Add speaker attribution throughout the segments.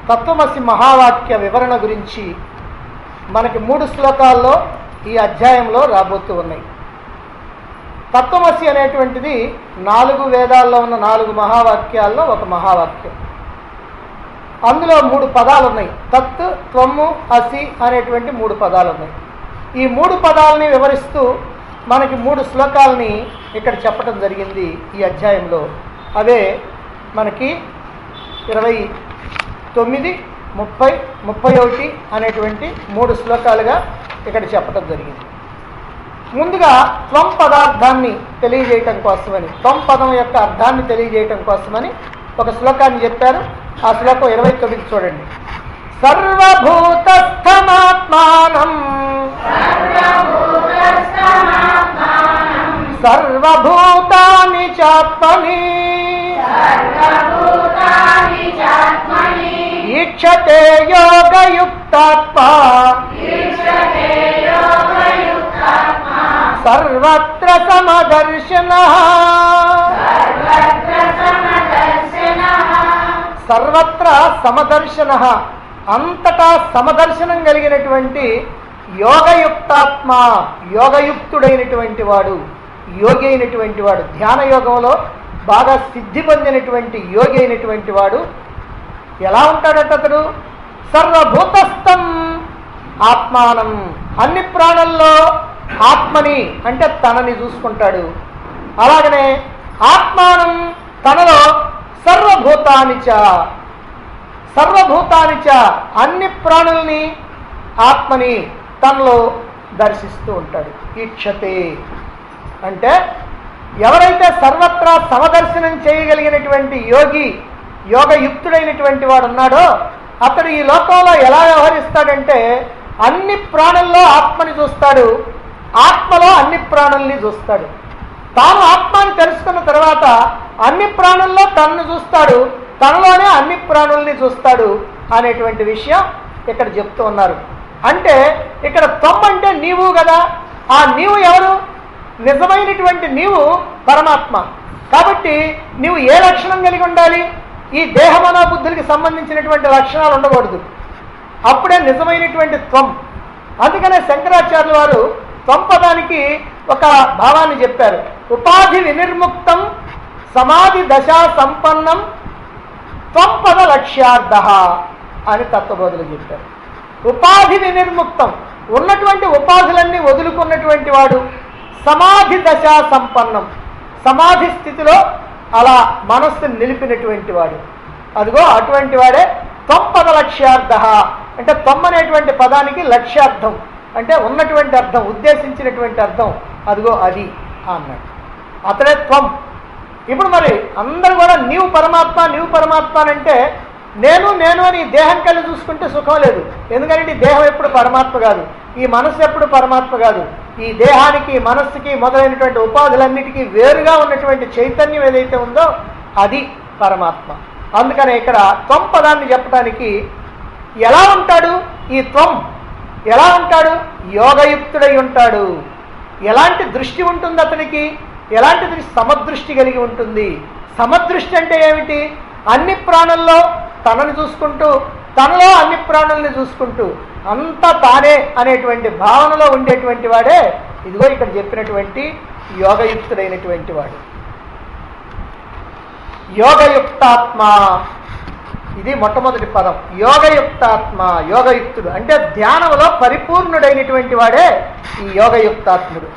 Speaker 1: తత్వమసి మహావాక్య వివరణ గురించి మనకి మూడు శ్లోకాల్లో ఈ అధ్యాయంలో రాబోతూ ఉన్నాయి తత్వమసి అనేటువంటిది నాలుగు వేదాల్లో ఉన్న నాలుగు మహావాక్యాల్లో ఒక మహావాక్యం అందులో మూడు పదాలు ఉన్నాయి తత్ త్వము అసి అనేటువంటి మూడు పదాలు ఉన్నాయి ఈ మూడు పదాలని వివరిస్తూ మనకి మూడు శ్లోకాలని ఇక్కడ చెప్పడం జరిగింది ఈ అధ్యాయంలో అవే మనకి ఇరవై తొమ్మిది ముప్పై ముప్పై ఒకటి అనేటువంటి మూడు శ్లోకాలుగా ఇక్కడ చెప్పడం జరిగింది ముందుగా త్వం పదార్థాన్ని తెలియజేయటం కోసమని త్వం పదం యొక్క అర్థాన్ని తెలియజేయటం కోసమని ఒక శ్లోకాన్ని చెప్పారు ఆ శ్లోకం ఇరవై తొమ్మిది చూడండి సర్వభూతస్థమాత్మానం సర్వభూతాని చాత్మని ఈక్షతే యోగయుక్తాత్మా సర్వత్ర సమదర్శన సర్వత్ర సమదర్శన అంతటా సమదర్శనం కలిగినటువంటి యోగయుక్తాత్మ యోగయుక్తుడైనటువంటి వాడు యోగి అయినటువంటి వాడు ధ్యాన యోగంలో బాగా సిద్ధి పొందినటువంటి యోగి అయినటువంటి వాడు ఎలా ఉంటాడట అతడు సర్వభూతస్థం ఆత్మానం అన్ని ప్రాణుల్లో ఆత్మని అంటే తనని చూసుకుంటాడు అలాగనే ఆత్మానం తనలో సర్వభూతానిచ సర్వభూతానిచ అన్ని ప్రాణుల్ని ఆత్మని తనలో దర్శిస్తూ ఉంటాడు ఈక్షతే అంటే ఎవరైతే సర్వత్రా సమదర్శనం చేయగలిగినటువంటి యోగి యోగయుక్తుడైనటువంటి వాడు ఉన్నాడో అతడు ఈ లోకంలో ఎలా వ్యవహరిస్తాడంటే అన్ని ప్రాణుల్లో ఆత్మని చూస్తాడు ఆత్మలో అన్ని ప్రాణుల్ని చూస్తాడు తాను ఆత్మని తెలుసుకున్న తర్వాత అన్ని ప్రాణుల్లో తనను చూస్తాడు తనలోనే అన్ని ప్రాణుల్ని చూస్తాడు అనేటువంటి విషయం ఇక్కడ చెప్తూ ఉన్నారు అంటే ఇక్కడ తొమ్మ అంటే నీవు కదా ఆ నీవు ఎవరు నిజమైనటువంటి నీవు పరమాత్మ కాబట్టి నీవు ఏ లక్షణం కలిగి ఉండాలి ఈ దేహ మనోబుద్ధులకి సంబంధించినటువంటి లక్షణాలు ఉండకూడదు అప్పుడే నిజమైనటువంటి త్వం అందుకనే శంకరాచార్యుల వారు త్వం పదానికి ఒక భావాన్ని చెప్పారు ఉపాధి వినిర్ముక్తం సమాధి దశా సంపన్నం త్వం పద లక్ష్యార్థ అని తత్వబోధులు చెప్పారు ఉపాధి వినిర్ముక్తం ఉన్నటువంటి ఉపాధులన్నీ వదులుకున్నటువంటి వాడు సమాధి దశా సంపన్నం సమాధి స్థితిలో అలా మనస్సుని నిలిపినటువంటి వాడు అదిగో అటువంటి వాడే తొంపద లక్ష్యార్థ అంటే తొమ్మనేటువంటి పదానికి లక్ష్యార్థం అంటే ఉన్నటువంటి అర్థం ఉద్దేశించినటువంటి అర్థం అదిగో అది అన్నాడు అతడే త్వం ఇప్పుడు మరి అందరూ కూడా నీవు పరమాత్మ నీవు పరమాత్మ అని అంటే నేను నేను అని ఈ దేహం కలిసి చూసుకుంటే సుఖం లేదు ఎందుకంటే ఈ దేహం ఎప్పుడు పరమాత్మ కాదు ఈ మనస్సు ఎప్పుడు పరమాత్మ కాదు ఈ దేహానికి మనస్సుకి మొదలైనటువంటి ఉపాధులన్నిటికీ వేరుగా ఉన్నటువంటి చైతన్యం ఏదైతే ఉందో అది పరమాత్మ అందుకనే ఇక్కడ త్వం పదాన్ని చెప్పడానికి ఎలా ఉంటాడు ఈ త్వం ఎలా ఉంటాడు యోగయుక్తుడై ఉంటాడు ఎలాంటి దృష్టి ఉంటుంది అతనికి ఎలాంటి దృష్టి సమదృష్టి కలిగి ఉంటుంది సమదృష్టి అంటే ఏమిటి అన్ని ప్రాణుల్లో తనని చూసుకుంటూ తనలో అన్ని ప్రాణుల్ని చూసుకుంటూ అంతా తానే అనేటువంటి భావనలో ఉండేటువంటి వాడే ఇదిగో ఇక్కడ చెప్పినటువంటి యోగయుక్తుడైనటువంటి వాడు యోగయుక్తాత్మ ఇది మొట్టమొదటి పదం యోగయుక్తాత్మ యోగయుక్తుడు అంటే ధ్యానంలో పరిపూర్ణుడైనటువంటి వాడే ఈ యోగయుక్తాత్ముడు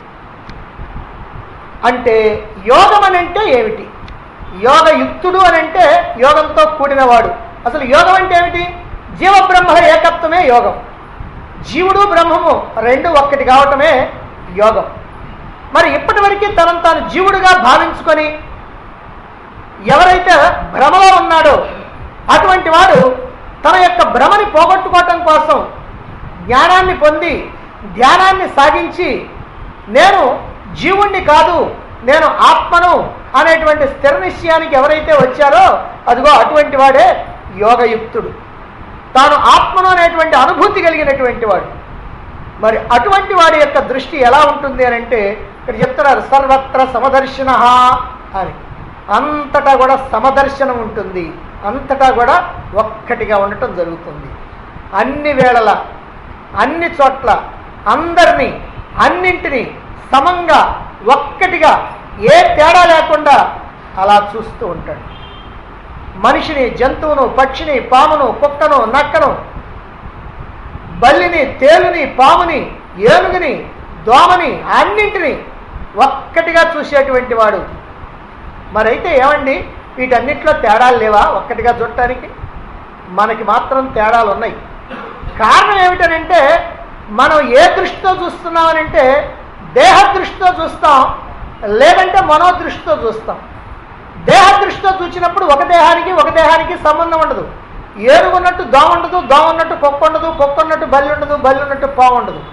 Speaker 1: అంటే యోగం అని అంటే ఏమిటి యోగయుక్తుడు అని అంటే యోగంతో కూడినవాడు అసలు యోగం అంటే ఏమిటి జీవబ్రహ్మల ఏకత్వమే యోగం జీవుడు బ్రహ్మము రెండు ఒక్కటి కావటమే యోగం మరి ఇప్పటి వరకు తనను తాను జీవుడుగా భావించుకొని ఎవరైతే భ్రమలో ఉన్నాడో అటువంటి వాడు తన యొక్క భ్రమని పోగొట్టుకోవటం కోసం జ్ఞానాన్ని పొంది ధ్యానాన్ని సాగించి నేను జీవుణ్ణి కాదు నేను ఆత్మను అనేటువంటి స్థిర నిశ్చయానికి ఎవరైతే వచ్చారో అదిగో అటువంటి వాడే యోగయుక్తుడు తాను ఆత్మను అనేటువంటి అనుభూతి కలిగినటువంటి వాడు మరి అటువంటి వాడి యొక్క దృష్టి ఎలా ఉంటుంది అని అంటే ఇక్కడ చెప్తున్నారు సర్వత్ర సమదర్శన అని అంతటా కూడా సమదర్శనం ఉంటుంది అంతటా కూడా ఒక్కటిగా ఉండటం జరుగుతుంది అన్ని వేళల అన్ని చోట్ల అందరినీ అన్నింటినీ సమంగా ఒక్కటిగా ఏ తేడా లేకుండా అలా చూస్తూ ఉంటాడు మనిషిని జంతువును పక్షిని పామును కుక్కను నక్కను బల్లిని తేలుని పాముని ఏనుగుని దోమని అన్నింటినీ ఒక్కటిగా చూసేటువంటి వాడు మరైతే ఏమండి వీటన్నిటిలో తేడాలు లేవా ఒక్కటిగా చూడటానికి మనకి మాత్రం తేడాలు ఉన్నాయి కారణం ఏమిటనంటే మనం ఏ దృష్టితో చూస్తున్నామనంటే దేహ దృష్టితో చూస్తాం లేదంటే మనోదృష్టితో చూస్తాం దేహ దృష్టితో చూసినప్పుడు ఒక దేహానికి ఒక దేహానికి సంబంధం ఉండదు ఏనుగు ఉన్నట్టు దోమ ఉండదు దోమ ఉన్నట్టు కుక్క ఉండదు కుక్క ఉన్నట్టు బల్లి ఉండదు బల్లి ఉన్నట్టు పాము ఉండదు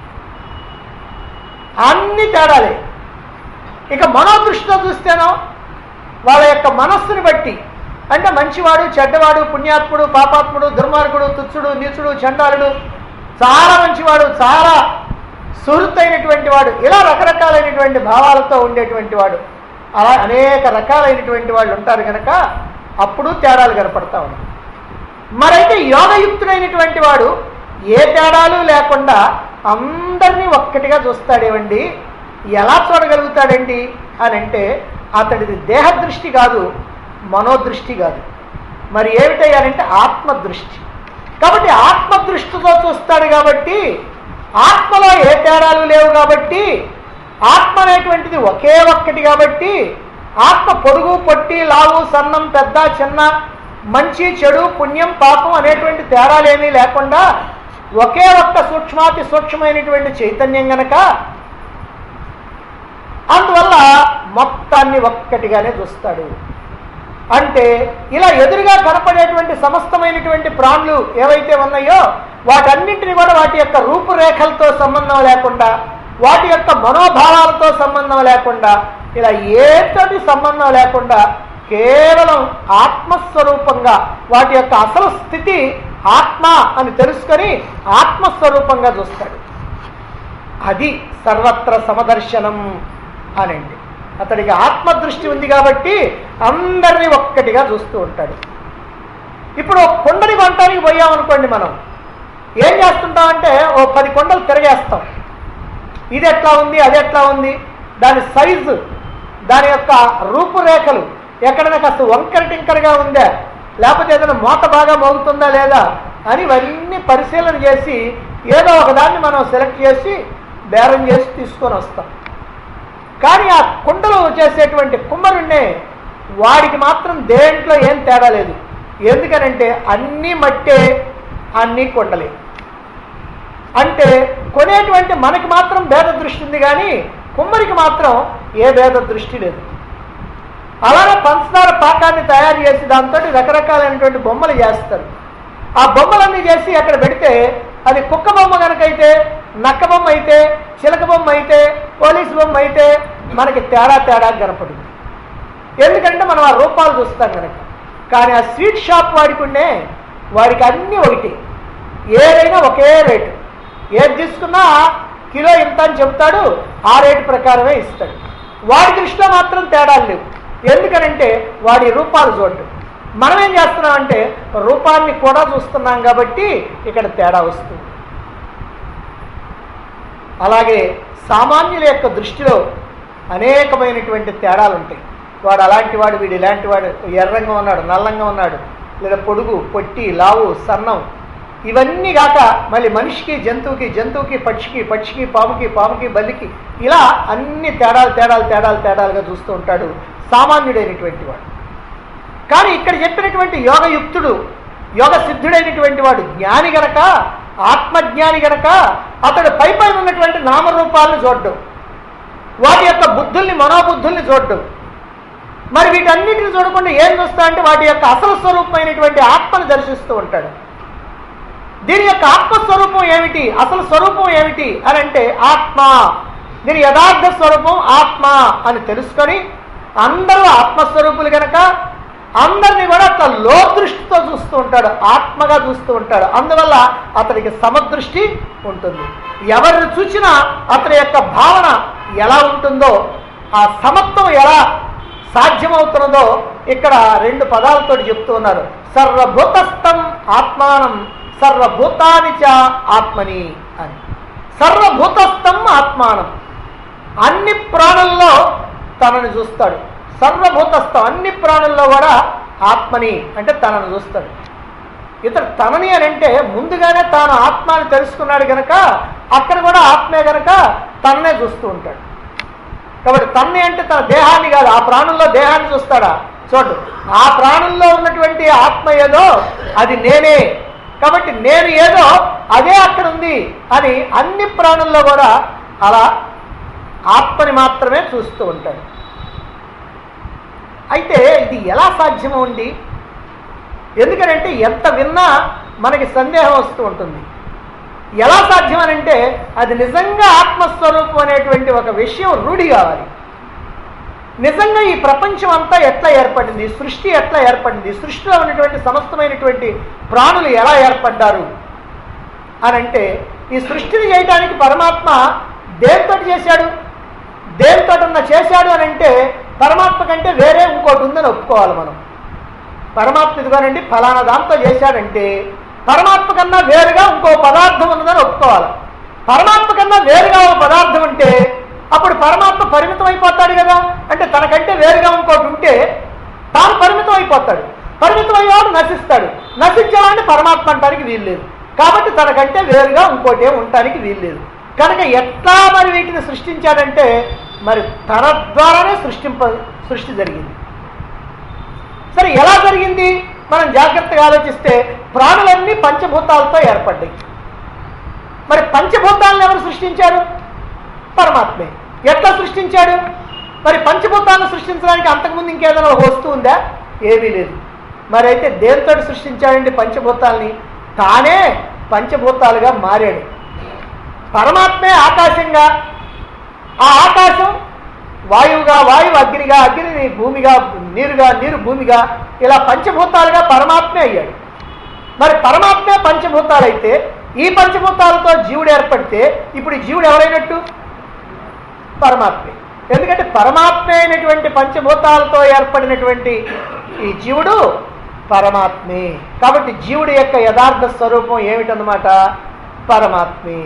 Speaker 1: అన్ని తేడాలే ఇక మనోదృష్టితో చూస్తేనో వాళ్ళ యొక్క మనస్సుని బట్టి అంటే మంచివాడు చెడ్డవాడు పుణ్యాత్ముడు పాపాత్ముడు దుర్మార్గుడు తుచ్చుడు నీచుడు చండాలుడు చాలా మంచివాడు చాలా సుహృత్తైనటువంటి వాడు ఇలా రకరకాలైనటువంటి భావాలతో ఉండేటువంటి వాడు అలా అనేక రకాలైనటువంటి వాళ్ళు ఉంటారు కనుక అప్పుడు తేడాలు కనపడతా ఉన్నాయి మరైతే యోగయుక్తుడైనటువంటి వాడు ఏ తేడాలు లేకుండా అందరినీ ఒక్కటిగా చూస్తాడేవండి ఎలా చూడగలుగుతాడండి అని అంటే అతడిది దేహదృష్టి కాదు మనోదృష్టి కాదు మరి ఏమిటయ్యానంటే ఆత్మదృష్టి కాబట్టి ఆత్మదృష్టితో చూస్తాడు కాబట్టి ఆత్మలో ఏ తేడాలు లేవు కాబట్టి ఆత్మ అనేటువంటిది ఒకే ఒక్కటి కాబట్టి ఆత్మ పొడుగు పొట్టి లావు సన్నం పెద్ద చిన్న మంచి చెడు పుణ్యం పాపం అనేటువంటి తేడాలేమీ లేకుండా ఒకే ఒక్క సూక్ష్మాతి సూక్ష్మమైనటువంటి చైతన్యం గనక అందువల్ల మొత్తాన్ని ఒక్కటిగానే చూస్తాడు అంటే ఇలా ఎదురుగా కనపడేటువంటి సమస్తమైనటువంటి ప్రాణులు ఏవైతే ఉన్నాయో వాటన్నింటినీ కూడా వాటి యొక్క రూపురేఖలతో సంబంధం లేకుండా వాటి యొక్క మనోభావాలతో సంబంధం లేకుండా ఇలా ఏతోటి సంబంధం లేకుండా కేవలం ఆత్మస్వరూపంగా వాటి యొక్క అసలు స్థితి ఆత్మ అని తెలుసుకొని ఆత్మస్వరూపంగా చూస్తాడు అది సర్వత్ర సమదర్శనం అనండి అతడికి ఆత్మదృష్టి ఉంది కాబట్టి అందరినీ ఒక్కటిగా చూస్తూ ఉంటాడు ఇప్పుడు ఒక కొండని కొనటానికి పోయామనుకోండి మనం ఏం చేస్తుంటామంటే ఓ పది కొండలు తిరగేస్తాం ఇది ఎట్లా ఉంది అది ఎట్లా ఉంది దాని సైజు దాని యొక్క రూపురేఖలు ఎక్కడైనా కాస్త వంకర టింకరగా ఉందా లేకపోతే ఏదైనా మూత బాగా మోగుతుందా లేదా అని ఇవన్నీ పరిశీలన చేసి ఏదో ఒకదాన్ని మనం సెలెక్ట్ చేసి బేరం చేసి తీసుకొని వస్తాం కానీ ఆ కుండలు చేసేటువంటి కుమ్మరుణ్ణే వాడికి మాత్రం దేంట్లో ఏం తేడా లేదు ఎందుకనంటే అన్నీ మట్టే అన్నీ కొండలే అంటే కొనేటువంటి మనకి మాత్రం భేద దృష్టి ఉంది కానీ కుమ్మరికి మాత్రం ఏ భేద దృష్టి లేదు అలానే పంచదార పాకాన్ని తయారు చేసి దాంతో రకరకాలైనటువంటి బొమ్మలు చేస్తారు ఆ బొమ్మలన్నీ చేసి అక్కడ పెడితే అది కుక్క బొమ్మ కనుకైతే నక్క బొమ్మ అయితే చిలక బొమ్మ అయితే పోలీసు బొమ్మ అయితే మనకి తేడా తేడా కనపడుతుంది ఎందుకంటే మనం ఆ రూపాలు చూస్తాం కనుక కానీ ఆ స్వీట్ షాప్ వాడికి ఉండే వాడికి అన్నీ ఒకటి ఏదైనా ఒకే రేటు ఏది తీసుకున్నా కిలో ఇంత అని చెప్తాడు ఆ రేటు ప్రకారమే ఇస్తాడు వాడి దృష్టిలో మాత్రం తేడాలు లేవు ఎందుకనంటే వాడి రూపాలు చూడటం మనం ఏం చేస్తున్నామంటే రూపాన్ని కూడా చూస్తున్నాం కాబట్టి ఇక్కడ తేడా వస్తుంది అలాగే సామాన్యుల యొక్క దృష్టిలో అనేకమైనటువంటి తేడాలు ఉంటాయి వాడు అలాంటి వాడు వీడు ఇలాంటి వాడు ఎర్రంగా ఉన్నాడు నల్లంగా ఉన్నాడు లేదా పొడుగు పొట్టి లావు సన్నం ఇవన్నీ కాక మళ్ళీ మనిషికి జంతువుకి జంతువుకి పక్షికి పక్షికి పాముకి పాముకి బల్లికి ఇలా అన్ని తేడాలు తేడాలు తేడాలు తేడాలుగా చూస్తూ ఉంటాడు సామాన్యుడైనటువంటి వాడు కానీ ఇక్కడ చెప్పినటువంటి యోగయుక్తుడు యోగ సిద్ధుడైనటువంటి వాడు జ్ఞాని గనక ఆత్మజ్ఞాని గనక అతడు పై పైన ఉన్నటువంటి నామరూపాలను చూడడం వాటి యొక్క బుద్ధుల్ని మనోబుద్ధుల్ని చూడడం మరి వీటన్నిటిని చూడకుండా ఏం చూస్తా అంటే వాటి యొక్క అసలు స్వరూపమైనటువంటి ఆత్మను దర్శిస్తూ ఉంటాడు దీని యొక్క ఆత్మస్వరూపం ఏమిటి అసలు స్వరూపం ఏమిటి అని అంటే ఆత్మ దీని యథార్థ స్వరూపం ఆత్మ అని తెలుసుకొని అందరూ ఆత్మస్వరూపులు గనక అందరినీ కూడా అట్లా లోదృష్టితో చూస్తూ ఉంటాడు ఆత్మగా చూస్తూ ఉంటాడు అందువల్ల అతనికి సమదృష్టి ఉంటుంది ఎవరిని చూసినా అతని యొక్క భావన ఎలా ఉంటుందో ఆ సమత్వం ఎలా సాధ్యమవుతున్నదో ఇక్కడ రెండు పదాలతో చెప్తూ ఉన్నారు సర్వభూతస్థం ఆత్మానం సర్వభూతాని చ ఆత్మని అని సర్వభూతస్థం ఆత్మానం అన్ని ప్రాణుల్లో తనను చూస్తాడు సర్వభూతస్థం అన్ని ప్రాణుల్లో కూడా ఆత్మని అంటే తనను చూస్తాడు ఇతడు తనని అని అంటే ముందుగానే తాను ఆత్మని తెలుసుకున్నాడు గనక అక్కడ కూడా ఆత్మే గనక తననే చూస్తూ ఉంటాడు కాబట్టి తన్ని అంటే తన దేహాన్ని కాదు ఆ ప్రాణుల్లో దేహాన్ని చూస్తాడా చూడు ఆ ప్రాణుల్లో ఉన్నటువంటి ఆత్మ ఏదో అది నేనే కాబట్టి నేను ఏదో అదే అక్కడ ఉంది అని అన్ని ప్రాణుల్లో కూడా అలా ఆత్మని మాత్రమే చూస్తూ ఉంటాడు అయితే ఇది ఎలా సాధ్యము ఉంది ఎందుకనంటే ఎంత విన్నా మనకి సందేహం వస్తూ ఉంటుంది ఎలా సాధ్యం అని అంటే అది నిజంగా ఆత్మస్వరూపం అనేటువంటి ఒక విషయం రూఢి కావాలి నిజంగా ఈ ప్రపంచం అంతా ఎట్లా ఏర్పడింది సృష్టి ఎట్లా ఏర్పడింది సృష్టిలో ఉన్నటువంటి సమస్తమైనటువంటి ప్రాణులు ఎలా ఏర్పడ్డారు అని అంటే ఈ సృష్టిని చేయడానికి పరమాత్మ దేంతో చేశాడు దేంతోటన్నా చేశాడు అని అంటే పరమాత్మ కంటే వేరే ఇంకోటి ఉందని ఒప్పుకోవాలి మనం పరమాత్మ ఇదిగోనండి ఫలానా దాంతో చేశాడంటే పరమాత్మ కన్నా వేరుగా ఇంకో పదార్థం ఉన్నదని ఒప్పుకోవాలి పరమాత్మ కన్నా వేరుగా ఒక పదార్థం ఉంటే అప్పుడు పరమాత్మ పరిమితం అయిపోతాడు కదా అంటే తనకంటే వేరుగా ఇంకోటి ఉంటే తాను పరిమితం అయిపోతాడు పరిమితం అయ్యేవాడు నశిస్తాడు నశించేవాడిని పరమాత్మ అంటానికి వీల్లేదు కాబట్టి తనకంటే వేరుగా ఇంకోటి ఏం ఉండటానికి వీల్లేదు కనుక ఎట్లా మరి వీటిని సృష్టించాడంటే మరి తన ద్వారానే సృష్టింప సృష్టి జరిగింది సరే ఎలా జరిగింది మనం జాగ్రత్తగా ఆలోచిస్తే ప్రాణులన్నీ పంచభూతాలతో ఏర్పడ్డాయి మరి పంచభూతాలను ఎవరు సృష్టించారు పరమాత్మే ఎట్లా సృష్టించాడు మరి పంచభూతాలను సృష్టించడానికి అంతకుముందు ఇంకేదైనా ఒక వస్తువు ఉందా ఏమీ లేదు మరి అయితే దేంతో సృష్టించాడండి పంచభూతాలని తానే పంచభూతాలుగా మారాడు పరమాత్మే ఆకాశంగా ఆ ఆకాశం వాయువుగా వాయువు అగ్నిగా అగ్నిని భూమిగా నీరుగా నీరు భూమిగా ఇలా పంచభూతాలుగా పరమాత్మే అయ్యాడు మరి పరమాత్మే పంచభూతాలైతే ఈ పంచభూతాలతో జీవుడు ఏర్పడితే ఇప్పుడు ఈ జీవుడు ఎవరైనట్టు పరమాత్మే ఎందుకంటే పరమాత్మే అయినటువంటి పంచభూతాలతో ఏర్పడినటువంటి ఈ జీవుడు పరమాత్మే కాబట్టి జీవుడి యొక్క యథార్థ స్వరూపం ఏమిటన్నమాట పరమాత్మే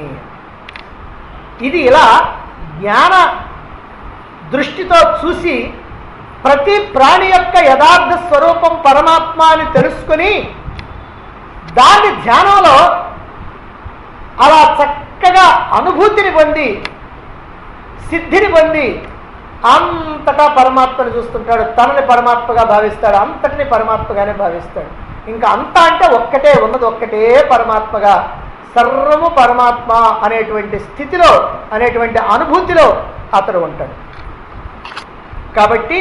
Speaker 1: ఇది ఇలా జ్ఞాన దృష్టితో చూసి ప్రతి ప్రాణి యొక్క యథార్థ స్వరూపం పరమాత్మ అని తెలుసుకుని దాన్ని ధ్యానంలో అలా చక్కగా అనుభూతిని పొంది సిద్ధిని పొంది అంతటా పరమాత్మని చూస్తుంటాడు తనని పరమాత్మగా భావిస్తాడు అంతటిని పరమాత్మగానే భావిస్తాడు ఇంకా అంతా అంటే ఒక్కటే ఉన్నది ఒక్కటే పరమాత్మగా సర్వము పరమాత్మ అనేటువంటి స్థితిలో అనేటువంటి అనుభూతిలో అతడు ఉంటాడు కాబట్టి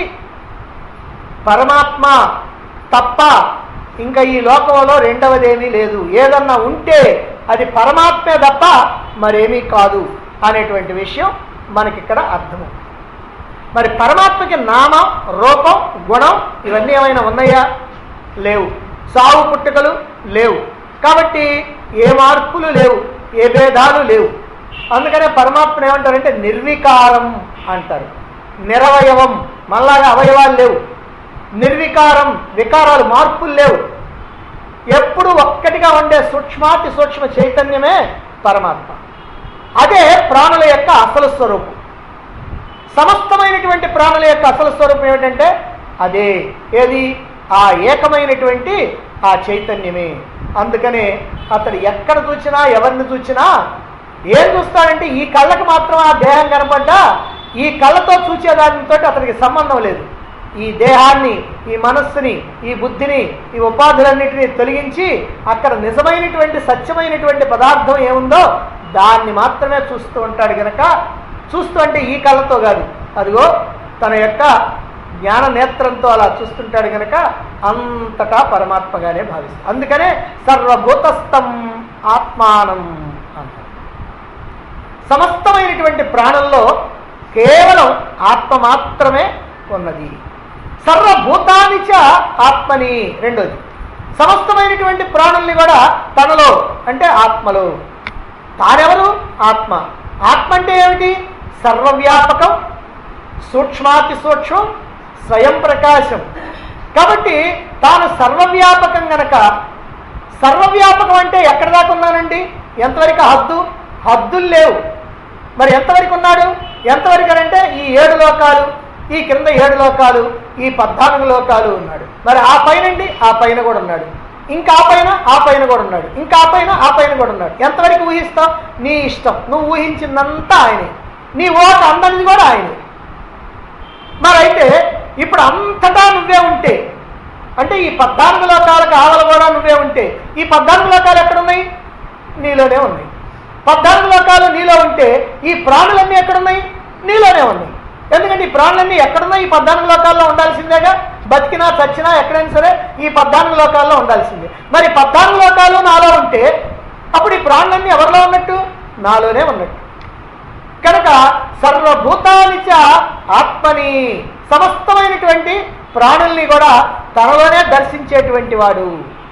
Speaker 1: పరమాత్మ తప్ప ఇంకా ఈ లోకంలో రెండవది ఏమీ లేదు ఏదన్నా ఉంటే అది పరమాత్మే తప్ప మరేమీ కాదు అనేటువంటి విషయం మనకిక్కడ అర్థము మరి పరమాత్మకి నామం రూపం గుణం ఇవన్నీ ఏమైనా ఉన్నాయా లేవు సావు పుట్టుకలు లేవు కాబట్టి ఏ మార్పులు లేవు ఏ భేదాలు లేవు అందుకనే పరమాత్మను ఏమంటారంటే నిర్వికారం అంటారు నిరవయవం మళ్ళాగా అవయవాలు లేవు నిర్వికారం వికారాలు మార్పులు లేవు ఎప్పుడు ఒక్కటిగా ఉండే సూక్ష్మాతి సూక్ష్మ చైతన్యమే పరమాత్మ అదే ప్రాణుల యొక్క అసలు స్వరూపం సమస్తమైనటువంటి ప్రాణుల యొక్క అసలు స్వరూపం ఏమిటంటే అదే ఏది ఆ ఏకమైనటువంటి ఆ చైతన్యమే అందుకనే అతడు ఎక్కడ చూసినా ఎవరిని చూసినా ఏం చూస్తాడంటే ఈ కళ్ళకు మాత్రం ఆ దేహం కనపడ్డా ఈ కళ్ళతో చూసేదానితో అతనికి సంబంధం లేదు ఈ దేహాన్ని ఈ మనస్సుని ఈ బుద్ధిని ఈ ఉపాధులన్నిటినీ తొలగించి అక్కడ నిజమైనటువంటి సత్యమైనటువంటి పదార్థం ఏముందో దాన్ని మాత్రమే చూస్తూ ఉంటాడు గనక చూస్తూ అంటే ఈ కళ్ళతో కాదు అదిగో తన యొక్క జ్ఞాన నేత్రంతో అలా చూస్తుంటాడు గనక అంతటా పరమాత్మగానే భావిస్తాడు అందుకనే సర్వభూతస్థం ఆత్మానం అంటారు సమస్తమైనటువంటి ప్రాణంలో కేవలం ఆత్మ మాత్రమే ఉన్నది సర్వభూతాని చ ఆత్మని రెండోది సమస్తమైనటువంటి ప్రాణుల్ని కూడా తనలో అంటే ఆత్మలో తానెవరు ఆత్మ ఆత్మ అంటే ఏమిటి సర్వవ్యాపకం సూక్ష్మాతి సూక్ష్మం స్వయం ప్రకాశం కాబట్టి తాను సర్వవ్యాపకం గనక సర్వవ్యాపకం అంటే ఎక్కడ దాకా ఉన్నానండి ఎంతవరకు హద్దు హద్దులు లేవు మరి ఎంతవరకు ఉన్నాడు ఎంతవరకు అంటే ఈ ఏడు లోకాలు ఈ కింద ఏడు లోకాలు ఈ పద్నాలుగు లోకాలు ఉన్నాడు మరి ఆ పైనండి ఆ పైన కూడా ఉన్నాడు ఇంకా ఆ పైన ఆ పైన కూడా ఉన్నాడు ఇంకా ఆ పైన ఆ పైన కూడా ఉన్నాడు ఎంతవరకు ఊహిస్తావు నీ ఇష్టం నువ్వు ఊహించిందంతా ఆయనే నీ ఓట అందరిది కూడా ఆయనే మరి అయితే ఇప్పుడు అంతటా నువ్వే ఉంటే అంటే ఈ పద్నాలుగు లోకాలకు ఆవల కూడా నువ్వే ఉంటే ఈ పద్నాలుగు లోకాలు ఎక్కడున్నాయి నీలోనే ఉన్నాయి పద్నాలుగు లోకాలు నీలో ఉంటే ఈ ప్రాణులన్నీ ఎక్కడున్నాయి నీలోనే ఉన్నాయి ఎందుకంటే ఈ ప్రాణులన్నీ ఎక్కడున్నాయి ఈ పద్నాలుగు లోకాల్లో ఉండాల్సిందేగా బతికినా చచ్చినా ఎక్కడైనా సరే ఈ పద్నాలుగు లోకాల్లో ఉండాల్సిందే మరి పద్నాలుగు లోకాలు నాలో ఉంటే అప్పుడు ఈ ప్రాణులన్నీ ఎవరిలో ఉన్నట్టు నాలోనే ఉన్నట్టు కనుక సర్వభూతానిచ ఆత్మని సమస్తమైనటువంటి ప్రాణుల్ని కూడా తనలోనే దర్శించేటువంటి వాడు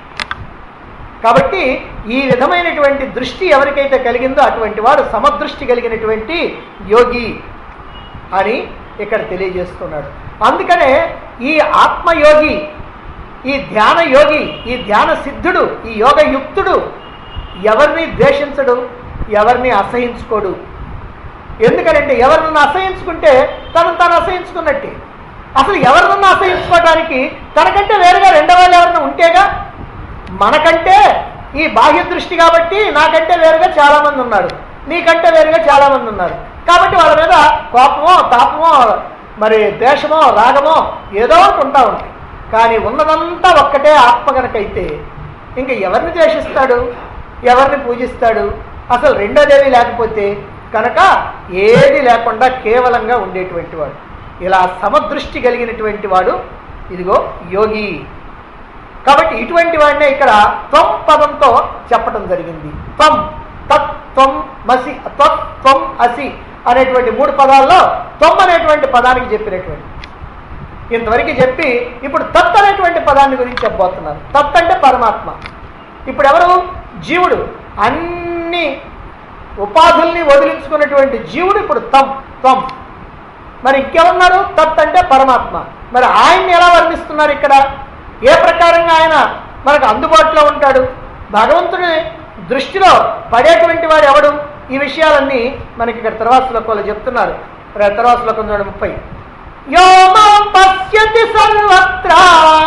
Speaker 1: కాబట్టి ఈ విధమైనటువంటి దృష్టి ఎవరికైతే కలిగిందో అటువంటి వాడు సమదృష్టి కలిగినటువంటి యోగి అని ఇక్కడ తెలియజేస్తున్నాడు అందుకనే ఈ ఆత్మయోగి ఈ ధ్యాన యోగి ఈ ధ్యాన సిద్ధుడు ఈ యోగయుక్తుడు ఎవరిని ద్వేషించడు ఎవరిని అసహించుకోడు ఎందుకనంటే ఎవరినన్నా అసహించుకుంటే తనను తాను అసహించుకున్నట్టే అసలు ఎవరినన్నా అసహించుకోవడానికి తనకంటే వేరుగా రెండో వాళ్ళు ఎవరన్నా ఉంటేగా మనకంటే ఈ బాహ్య దృష్టి కాబట్టి నాకంటే వేరుగా చాలా మంది ఉన్నారు నీకంటే వేరుగా చాలా మంది ఉన్నారు కాబట్టి వాళ్ళ మీద కోపమో తాపమో మరి ద్వేషమో రాగమో ఏదో ఒకటి ఉంటా ఉంటాయి కానీ ఉన్నదంతా ఒక్కటే ఆత్మ గనకైతే ఇంకా ఎవరిని ద్వేషిస్తాడు ఎవరిని పూజిస్తాడు అసలు రెండోదేవి లేకపోతే కనుక ఏది లేకుండా కేవలంగా ఉండేటువంటి వాడు ఇలా సమదృష్టి కలిగినటువంటి వాడు ఇదిగో యోగి కాబట్టి ఇటువంటి వాడినే ఇక్కడ త్వం పదంతో చెప్పడం జరిగింది త్వం తత్ త్వం మసి త్వత్ త్వం అసి అనేటువంటి మూడు పదాల్లో త్వం అనేటువంటి పదానికి చెప్పినటువంటి ఇంతవరకు చెప్పి ఇప్పుడు తత్ అనేటువంటి పదాన్ని గురించి చెప్పబోతున్నారు తత్ అంటే పరమాత్మ ఇప్పుడు ఎవరు జీవుడు అన్ని ఉపాధుల్ని వదిలించుకున్నటువంటి జీవుడు ఇప్పుడు తం త్వం మరి ఇంకెవరున్నారు తత్ అంటే పరమాత్మ మరి ఆయన్ని ఎలా వర్ణిస్తున్నారు ఇక్కడ ఏ ప్రకారంగా ఆయన మనకు అందుబాటులో ఉంటాడు భగవంతుని దృష్టిలో పడేటువంటి వాడు ఎవడు ఈ విషయాలన్నీ మనకి ఇక్కడ తర్వాత శ్లోకంలో చెప్తున్నారు ర- తర్వాత శ్లోకం చూడండి ముప్పై యో మాం పశ్యతి సర్వత్రా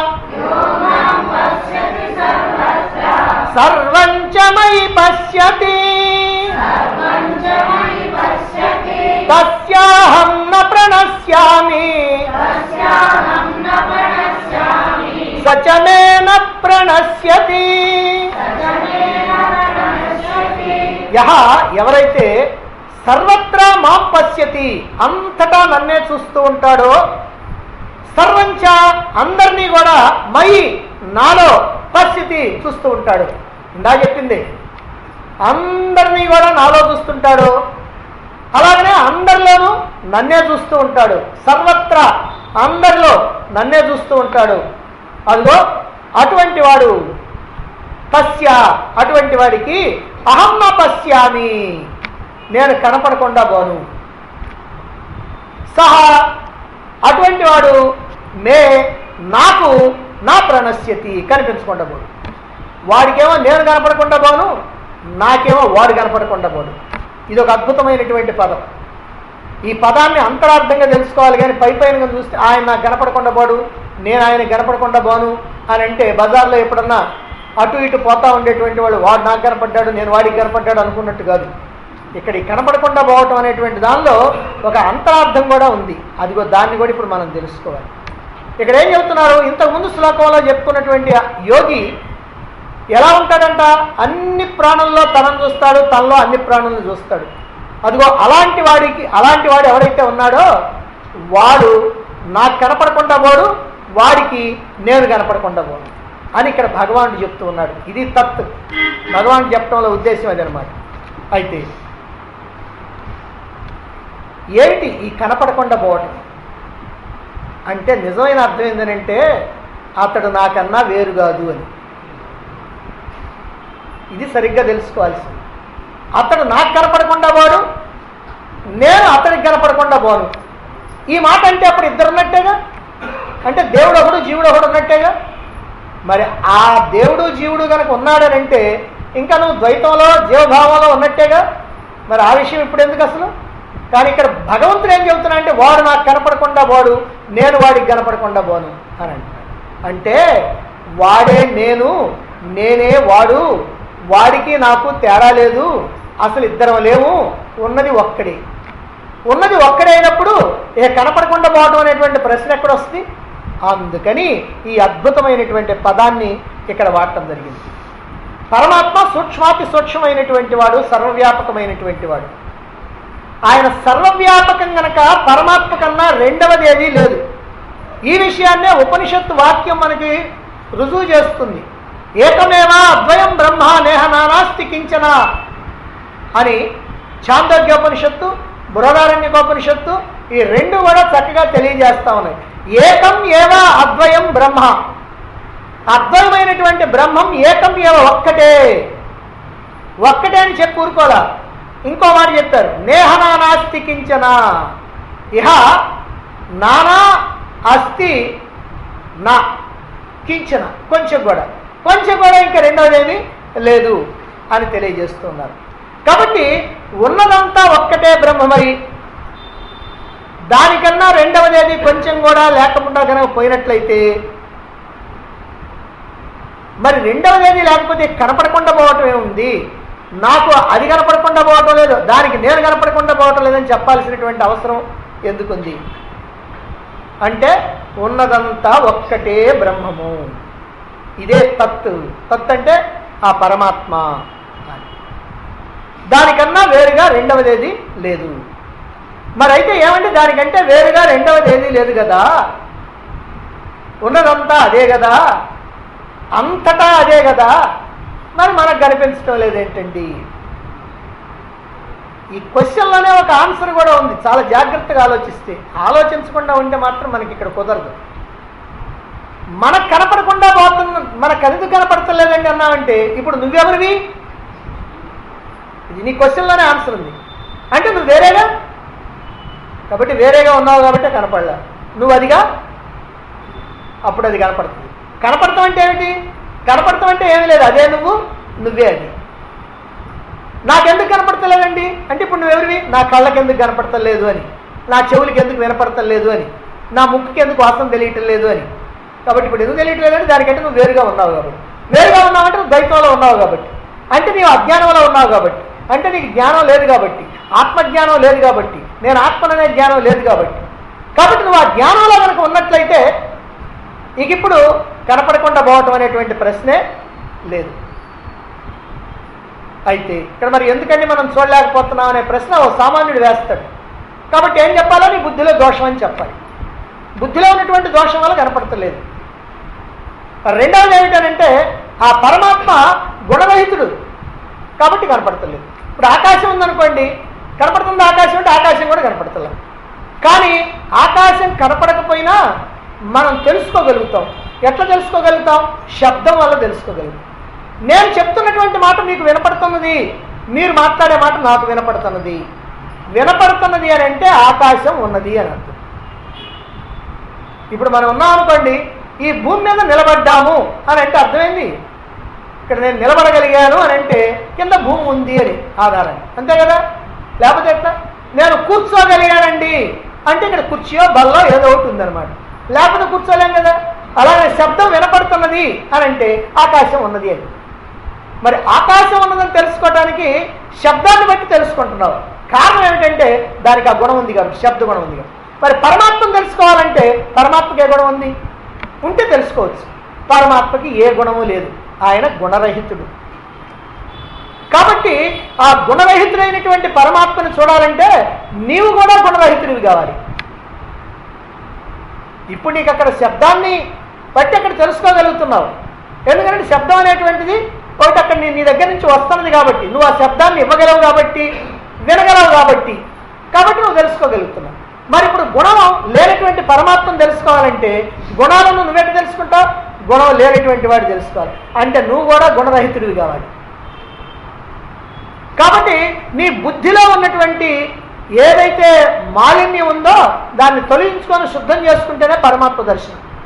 Speaker 1: సర్వంచ మయి పశ్యతి తస్యాహం న ప్రణశ్యామి సచమే న ప్రణశ్యతి యహ ఎవరైతే సర్వత్రా మాం పశ్యతి అంతటా నన్నే చూస్తూ ఉంటాడో సర్వంచ అందరినీ కూడా మయి నాలో పశ్యతి చూస్తూ ఉంటాడు ఇందా చెప్పింది అందరినీ కూడా నాలో చూస్తుంటాడు అలాగనే అందరిలోనూ నన్నే చూస్తూ ఉంటాడు సర్వత్రా అందరిలో నన్నే చూస్తూ ఉంటాడు అదిగో అటువంటి వాడు తస్య అటువంటి వాడికి అహం న పశ్యామి నేను కనపడకుండా పోను సహా అటువంటి వాడు మే నాకు నా ప్రణశ్యతి కనిపించకుండా పోడు వాడికేమో నేను కనపడకుండా పోను నాకేమో వాడు కనపడకుండా పోడు ఇది ఒక అద్భుతమైనటువంటి పదం ఈ పదాన్ని అంతరార్థంగా తెలుసుకోవాలి కానీ పై పైన చూస్తే ఆయన నాకు కనపడకుండా పోడు నేను ఆయన కనపడకుండా పోను అని అంటే బజార్లో ఎప్పుడన్నా అటు ఇటు పోతా ఉండేటువంటి వాడు వాడు నాకు కనపడ్డాడు నేను వాడికి కనపడ్డాడు అనుకున్నట్టు కాదు ఇక్కడ ఈ కనపడకుండా పోవటం అనేటువంటి దానిలో ఒక అంతరార్థం కూడా ఉంది అదిగో దాన్ని కూడా ఇప్పుడు మనం తెలుసుకోవాలి ఇక్కడ ఏం చెబుతున్నారు ఇంతకుముందు శ్లోకంలో చెప్పుకున్నటువంటి ఆ యోగి ఎలా ఉంటాడంట అన్ని ప్రాణుల్లో తనను చూస్తాడు తనలో అన్ని ప్రాణులను చూస్తాడు అదిగో అలాంటి వాడికి అలాంటి వాడు ఎవరైతే ఉన్నాడో వాడు నాకు కనపడకుండా పోడు వాడికి నేను కనపడకుండా పోను అని ఇక్కడ భగవానుడు చెప్తూ ఉన్నాడు ఇది తత్ భగవానుడు చెప్పడంలో ఉద్దేశం అదనమాట అయితే ఏమిటి ఈ కనపడకుండా పోవటం అంటే నిజమైన అర్థం ఏంటంటే అతడు నాకన్నా వేరు కాదు అని ఇది సరిగ్గా తెలుసుకోవాల్సింది అతడు నాకు కనపడకుండా పోడు నేను అతడికి కనపడకుండా పోను ఈ మాట అంటే అప్పుడు ఇద్దరు ఉన్నట్టేగా అంటే దేవుడు ఒకడు జీవుడు ఒకడు ఉన్నట్టేగా మరి ఆ దేవుడు జీవుడు కనుక ఉన్నాడనంటే ఇంకా నువ్వు ద్వైతంలో జీవభావంలో ఉన్నట్టేగా మరి ఆ విషయం ఇప్పుడు ఎందుకు అసలు కానీ ఇక్కడ భగవంతుడు ఏం చెబుతున్నా అంటే వాడు నాకు కనపడకుండా వాడు నేను వాడికి కనపడకుండా పోను అని అంటున్నాడు అంటే వాడే నేను నేనే వాడు వాడికి నాకు తేడా లేదు అసలు ఇద్దరం లేవు ఉన్నది ఒక్కడే ఉన్నది ఒక్కడే అయినప్పుడు ఏ కనపడకుండా పోవటం అనేటువంటి ప్రశ్న ఎక్కడ వస్తుంది అందుకని ఈ అద్భుతమైనటువంటి పదాన్ని ఇక్కడ వాడటం జరిగింది పరమాత్మ సూక్ష్మాతి సూక్ష్మమైనటువంటి వాడు సర్వవ్యాపకమైనటువంటి వాడు ఆయన సర్వవ్యాపకం గనక పరమాత్మ కన్నా రెండవది ఏదీ లేదు ఈ విషయాన్నే ఉపనిషత్తు వాక్యం మనకి రుజువు చేస్తుంది ఏకమేవా అద్వయం బ్రహ్మ నేహ నానాస్తి కించన అని చాందోగ్యోపనిషత్తు బృహదారణ్యకోపనిషత్తు ఈ రెండు కూడా చక్కగా తెలియజేస్తా ఉన్నాయి ఏకం ఏవా అద్వయం బ్రహ్మ అద్వయమైనటువంటి బ్రహ్మం ఏకం ఏవ ఒక్కటే ఒక్కటే అని చెప్పి ఊరుకోలా ఇంకో మాట చెప్పారు నేహనా నాస్తి కించన ఇహ నానా అస్తి నా కించన కొంచెం కూడా కొంచెం కూడా ఇంకా రెండవది ఏమీ లేదు అని తెలియజేస్తున్నారు కాబట్టి ఉన్నదంతా ఒక్కటే బ్రహ్మ మరి దానికన్నా రెండవదేది కొంచెం కూడా లేకుండా కనుక పోయినట్లయితే మరి రెండవదేది లేకపోతే కనపడకుండా పోవటం ఏముంది నాకు అది కనపడకుండా పోవటం లేదు దానికి నేను కనపడకుండా పోవటం లేదని చెప్పాల్సినటువంటి అవసరం ఎందుకుంది అంటే ఉన్నదంతా ఒక్కటే బ్రహ్మము ఇదే తత్ తత్ అంటే ఆ పరమాత్మ అని. దానికన్నా వేరుగా రెండవదేది లేదు మరి అయితే ఏమంటే దానికంటే వేరుగా రెండవది ఏదీ లేదు కదా ఉన్నదంతా అదే కదా అంతటా అదే కదా మరి మనకు కనిపించడం లేదేంటండి ఈ క్వశ్చన్లోనే ఒక ఆన్సర్ కూడా ఉంది చాలా జాగ్రత్తగా ఆలోచిస్తే ఆలోచించకుండా ఉంటే మాత్రం మనకి ఇక్కడ కుదరదు మనకు కనపడకుండా పోతున్న మనకు ఎందుకు కనపడతలేదండి అన్నావంటే ఇప్పుడు నువ్వెవరివి ఇది నీ క్వశ్చన్లోనే ఆన్సర్ ఉంది అంటే నువ్వు వేరేగా కాబట్టి వేరేగా ఉన్నావు కాబట్టి కనపడలే నువ్వు అదిగా అప్పుడు అది కనపడుతుంది కనపడతాం అంటే ఏమిటి కనపడతాం అంటే ఏమీ లేదు అదే నువ్వు నువ్వే అది నాకెందుకు కనపడతలేదండి అంటే ఇప్పుడు నువ్వెవరివి నా కళ్ళకి ఎందుకు కనపడతలేదు అని నా చెవులకి ఎందుకు వినపడతలేదు అని నా ముక్కుకి ఎందుకు వాసన తెలియటం లేదు అని కాబట్టి ఇప్పుడు ఎందుకు తెలియటం లేదంటే దానికంటే నువ్వు వేరుగా ఉన్నావు కాబట్టి వేరుగా ఉన్నావంటే నువ్వు ద్వైతంలో ఉన్నావు కాబట్టి అంటే నీవు అజ్ఞానంలో ఉన్నావు కాబట్టి అంటే నీకు జ్ఞానం లేదు కాబట్టి ఆత్మజ్ఞానం లేదు కాబట్టి నేను ఆత్మననే జ్ఞానం లేదు కాబట్టి కాబట్టి నువ్వు ఆ జ్ఞానంలో కనుక ఉన్నట్లయితే ఇక ఇప్పుడు కనపడకుండా పోవటం అనేటువంటి ప్రశ్నే లేదు అయితే ఇక్కడ మరి ఎందుకంటే మనం చూడలేకపోతున్నాం అనే ప్రశ్న ఓ సామాన్యుడు వేస్తాడు కాబట్టి ఏం చెప్పాలో నీ బుద్ధిలో దోషం అని చెప్పాలి బుద్ధిలో ఉన్నటువంటి దోషం వల్ల కనపడతలేదు రెండవది ఏమిటనంటే ఆ పరమాత్మ గుణరహితుడు కాబట్టి కనపడతలేదు ఇప్పుడు ఆకాశం ఉందనుకోండి కనపడుతుంది ఆకాశం అంటే ఆకాశం కూడా కనపడతలేదు కానీ ఆకాశం కనపడకపోయినా మనం తెలుసుకోగలుగుతాం ఎట్లా తెలుసుకోగలుగుతాం శబ్దం వల్ల తెలుసుకోగలుగుతాం నేను చెప్తున్నటువంటి మాట మీకు వినపడుతున్నది మీరు మాట్లాడే మాట నాకు వినపడుతున్నది వినపడుతున్నది అని అంటే ఆకాశం ఉన్నది అని అర్థం ఇప్పుడు మనం ఉన్నాం అనుకోండి ఈ భూమి మీద నిలబడ్డాము అని అంటే అర్థమైంది ఇక్కడ నేను నిలబడగలిగాను అని అంటే కింద భూమి ఉంది అని ఆధారం అంతే కదా లేకపోతే ఎట్లా నేను కూర్చోగలిగానండి అంటే ఇక్కడ కుర్చీయో బల్లో ఏదో ఒకటి ఉందన్నమాట లేకపోతే కూర్చోలేం కదా అలాగే శబ్దం వినపడుతున్నది అని అంటే ఆకాశం ఉన్నది అని మరి ఆకాశం ఉన్నదని తెలుసుకోవడానికి శబ్దాన్ని బట్టి తెలుసుకుంటున్నావు కారణం ఏమిటంటే దానికి ఆ గుణం ఉంది కాబట్టి శబ్ద గుణం ఉంది కాబట్టి మరి పరమాత్మను తెలుసుకోవాలంటే పరమాత్మకి ఏ గుణం ఉంది ఉంటే తెలుసుకోవచ్చు పరమాత్మకి ఏ గుణము లేదు ఆయన గుణరహితుడు కాబట్టి ఆ గుణరహితుడైనటువంటి పరమాత్మను చూడాలంటే నీవు కూడా గుణరహితుడివి కావాలి ఇప్పుడు నీకు అక్కడ శబ్దాన్ని బట్టి అక్కడ తెలుసుకోగలుగుతున్నావు ఎందుకంటే శబ్దం అనేటువంటిది ఒకటి అక్కడ నీ నీ దగ్గర నుంచి వస్తున్నది కాబట్టి నువ్వు ఆ శబ్దాన్ని ఇవ్వగలవు కాబట్టి వినగలవు కాబట్టి కాబట్టి నువ్వు తెలుసుకోగలుగుతున్నావు మరి ఇప్పుడు గుణం లేనటువంటి పరమాత్మను తెలుసుకోవాలంటే గుణాలను నువ్వెట్టు తెలుసుకుంటావు గుణం లేనటువంటి వాడు తెలుసుకోవాలి అంటే నువ్వు కూడా గుణరహితుడివి కావాలి కాబట్టి నీ బుద్ధిలో ఉన్నటువంటి ఏదైతే మాలిన్యం ఉందో దాన్ని తొలగించుకొని శుద్ధం చేసుకుంటేనే పరమాత్మ దర్శనం